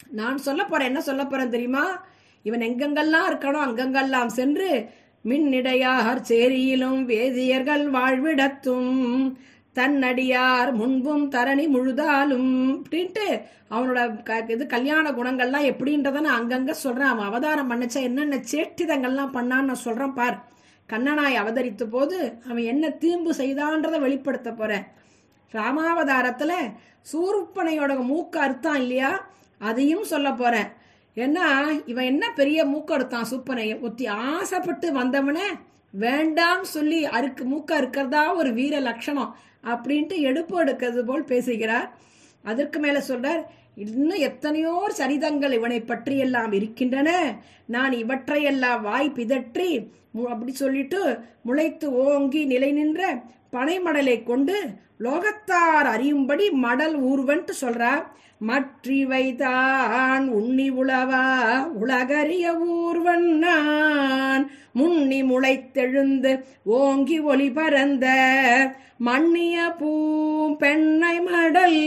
நான் சொல்ல போறேன் என்ன சொல்ல போறேன் தெரியுமா இவன் எங்கெங்கெல்லாம் இருக்கணும் அங்கங்கெல்லாம் சென்று மின்னிடையார் சேரியிலும் வேதியர்கள் வாழ்விடத்தும் தன்னடியார் முன்பும் தரணி முழுதாலும் அப்படின்ட்டு அவனோட க- இது கல்யாண குணங்கள்லாம் எப்படின்றத நான் அங்கங்க சொல்றேன் அவன் அவதாரம் பண்ணச்சா என்னென்ன சேட்டிதங்கள்லாம் பண்ணான்னு நான் சொல்றேன் பார் கண்ணனாய் அவதரித்த போது அவன் என்ன தீம்பு செய்தான்றதை வெளிப்படுத்த போறேன் ராமாவதாரத்துல சூர்பனையோட மூக்கு அறுத்தான் இல்லையா அதையும் சொல்ல போறேன் ஏன்னா இவன் என்ன பெரிய மூக்கு அறுத்தான் சூப்பனை ஒத்தி ஆசைப்பட்டு வந்தவனை வேண்டாம் சொல்லி அறுக்கு மூக்க அறுக்கிறதா ஒரு வீர லட்சணம் அப்படின்ட்டு எடுப்பு எடுக்கிறது போல் பேசுகிறார் அதற்கு மேல சொல்றார் இன்னும் எத்தனையோ சரிதங்கள் இவனை பற்றியெல்லாம் இருக்கின்றன நான் இவற்றையெல்லாம் வாய் பிதற்றி மு- அப்படி சொல்லிட்டு முளைத்து ஓங்கி நிலை நின்ற பனைமடலை கொண்டு லோகத்தார் அறியும்படி மடல் ஊர்வன்ட்டு சொல்றார் மற்றிவைதான் உண்ணி உளவா உலகறிய ஊர்வன் நான் முன்னி முளைத்தெழுந்து ஓங்கி ஒளி பரந்த மண்ணிய பூம் பெண்ணை மடல்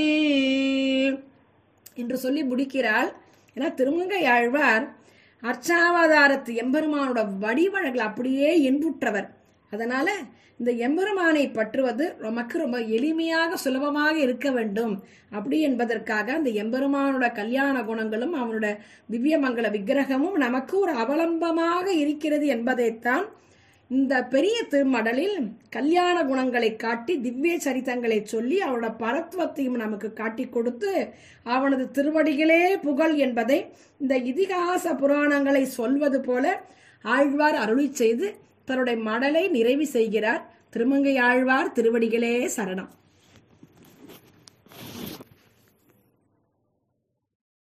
என்று சொல்லி முடிக்கிறாள் ஏன்னா திருமங்கை ஆழ்வார் அர்ச்சாவதாரத்து எம்பெருமானோட வடிவழகில் அப்படியே இன்புற்றவர் அதனால இந்த எம்பெருமானை பற்றுவது நமக்கு ரொம்ப எளிமையாக சுலபமாக இருக்க வேண்டும் அப்படி என்பதற்காக அந்த எம்பெருமானோட கல்யாண குணங்களும் அவனோட திவ்யமங்கல விக்கிரகமும் நமக்கு ஒரு அவலம்பமாக இருக்கிறது என்பதைத்தான் இந்த பெரிய திருமடலில் கல்யாண குணங்களை காட்டி திவ்ய சரித்தங்களை சொல்லி அவனோட பரத்துவத்தையும் நமக்கு காட்டி கொடுத்து அவனது திருவடிகளே புகழ் என்பதை இந்த இதிகாச புராணங்களை சொல்வது போல ஆழ்வார் அருளி செய்து தன்னுடைய மடலை நிறைவு செய்கிறார் திருமங்கை ஆழ்வார் திருவடிகளே சரணம்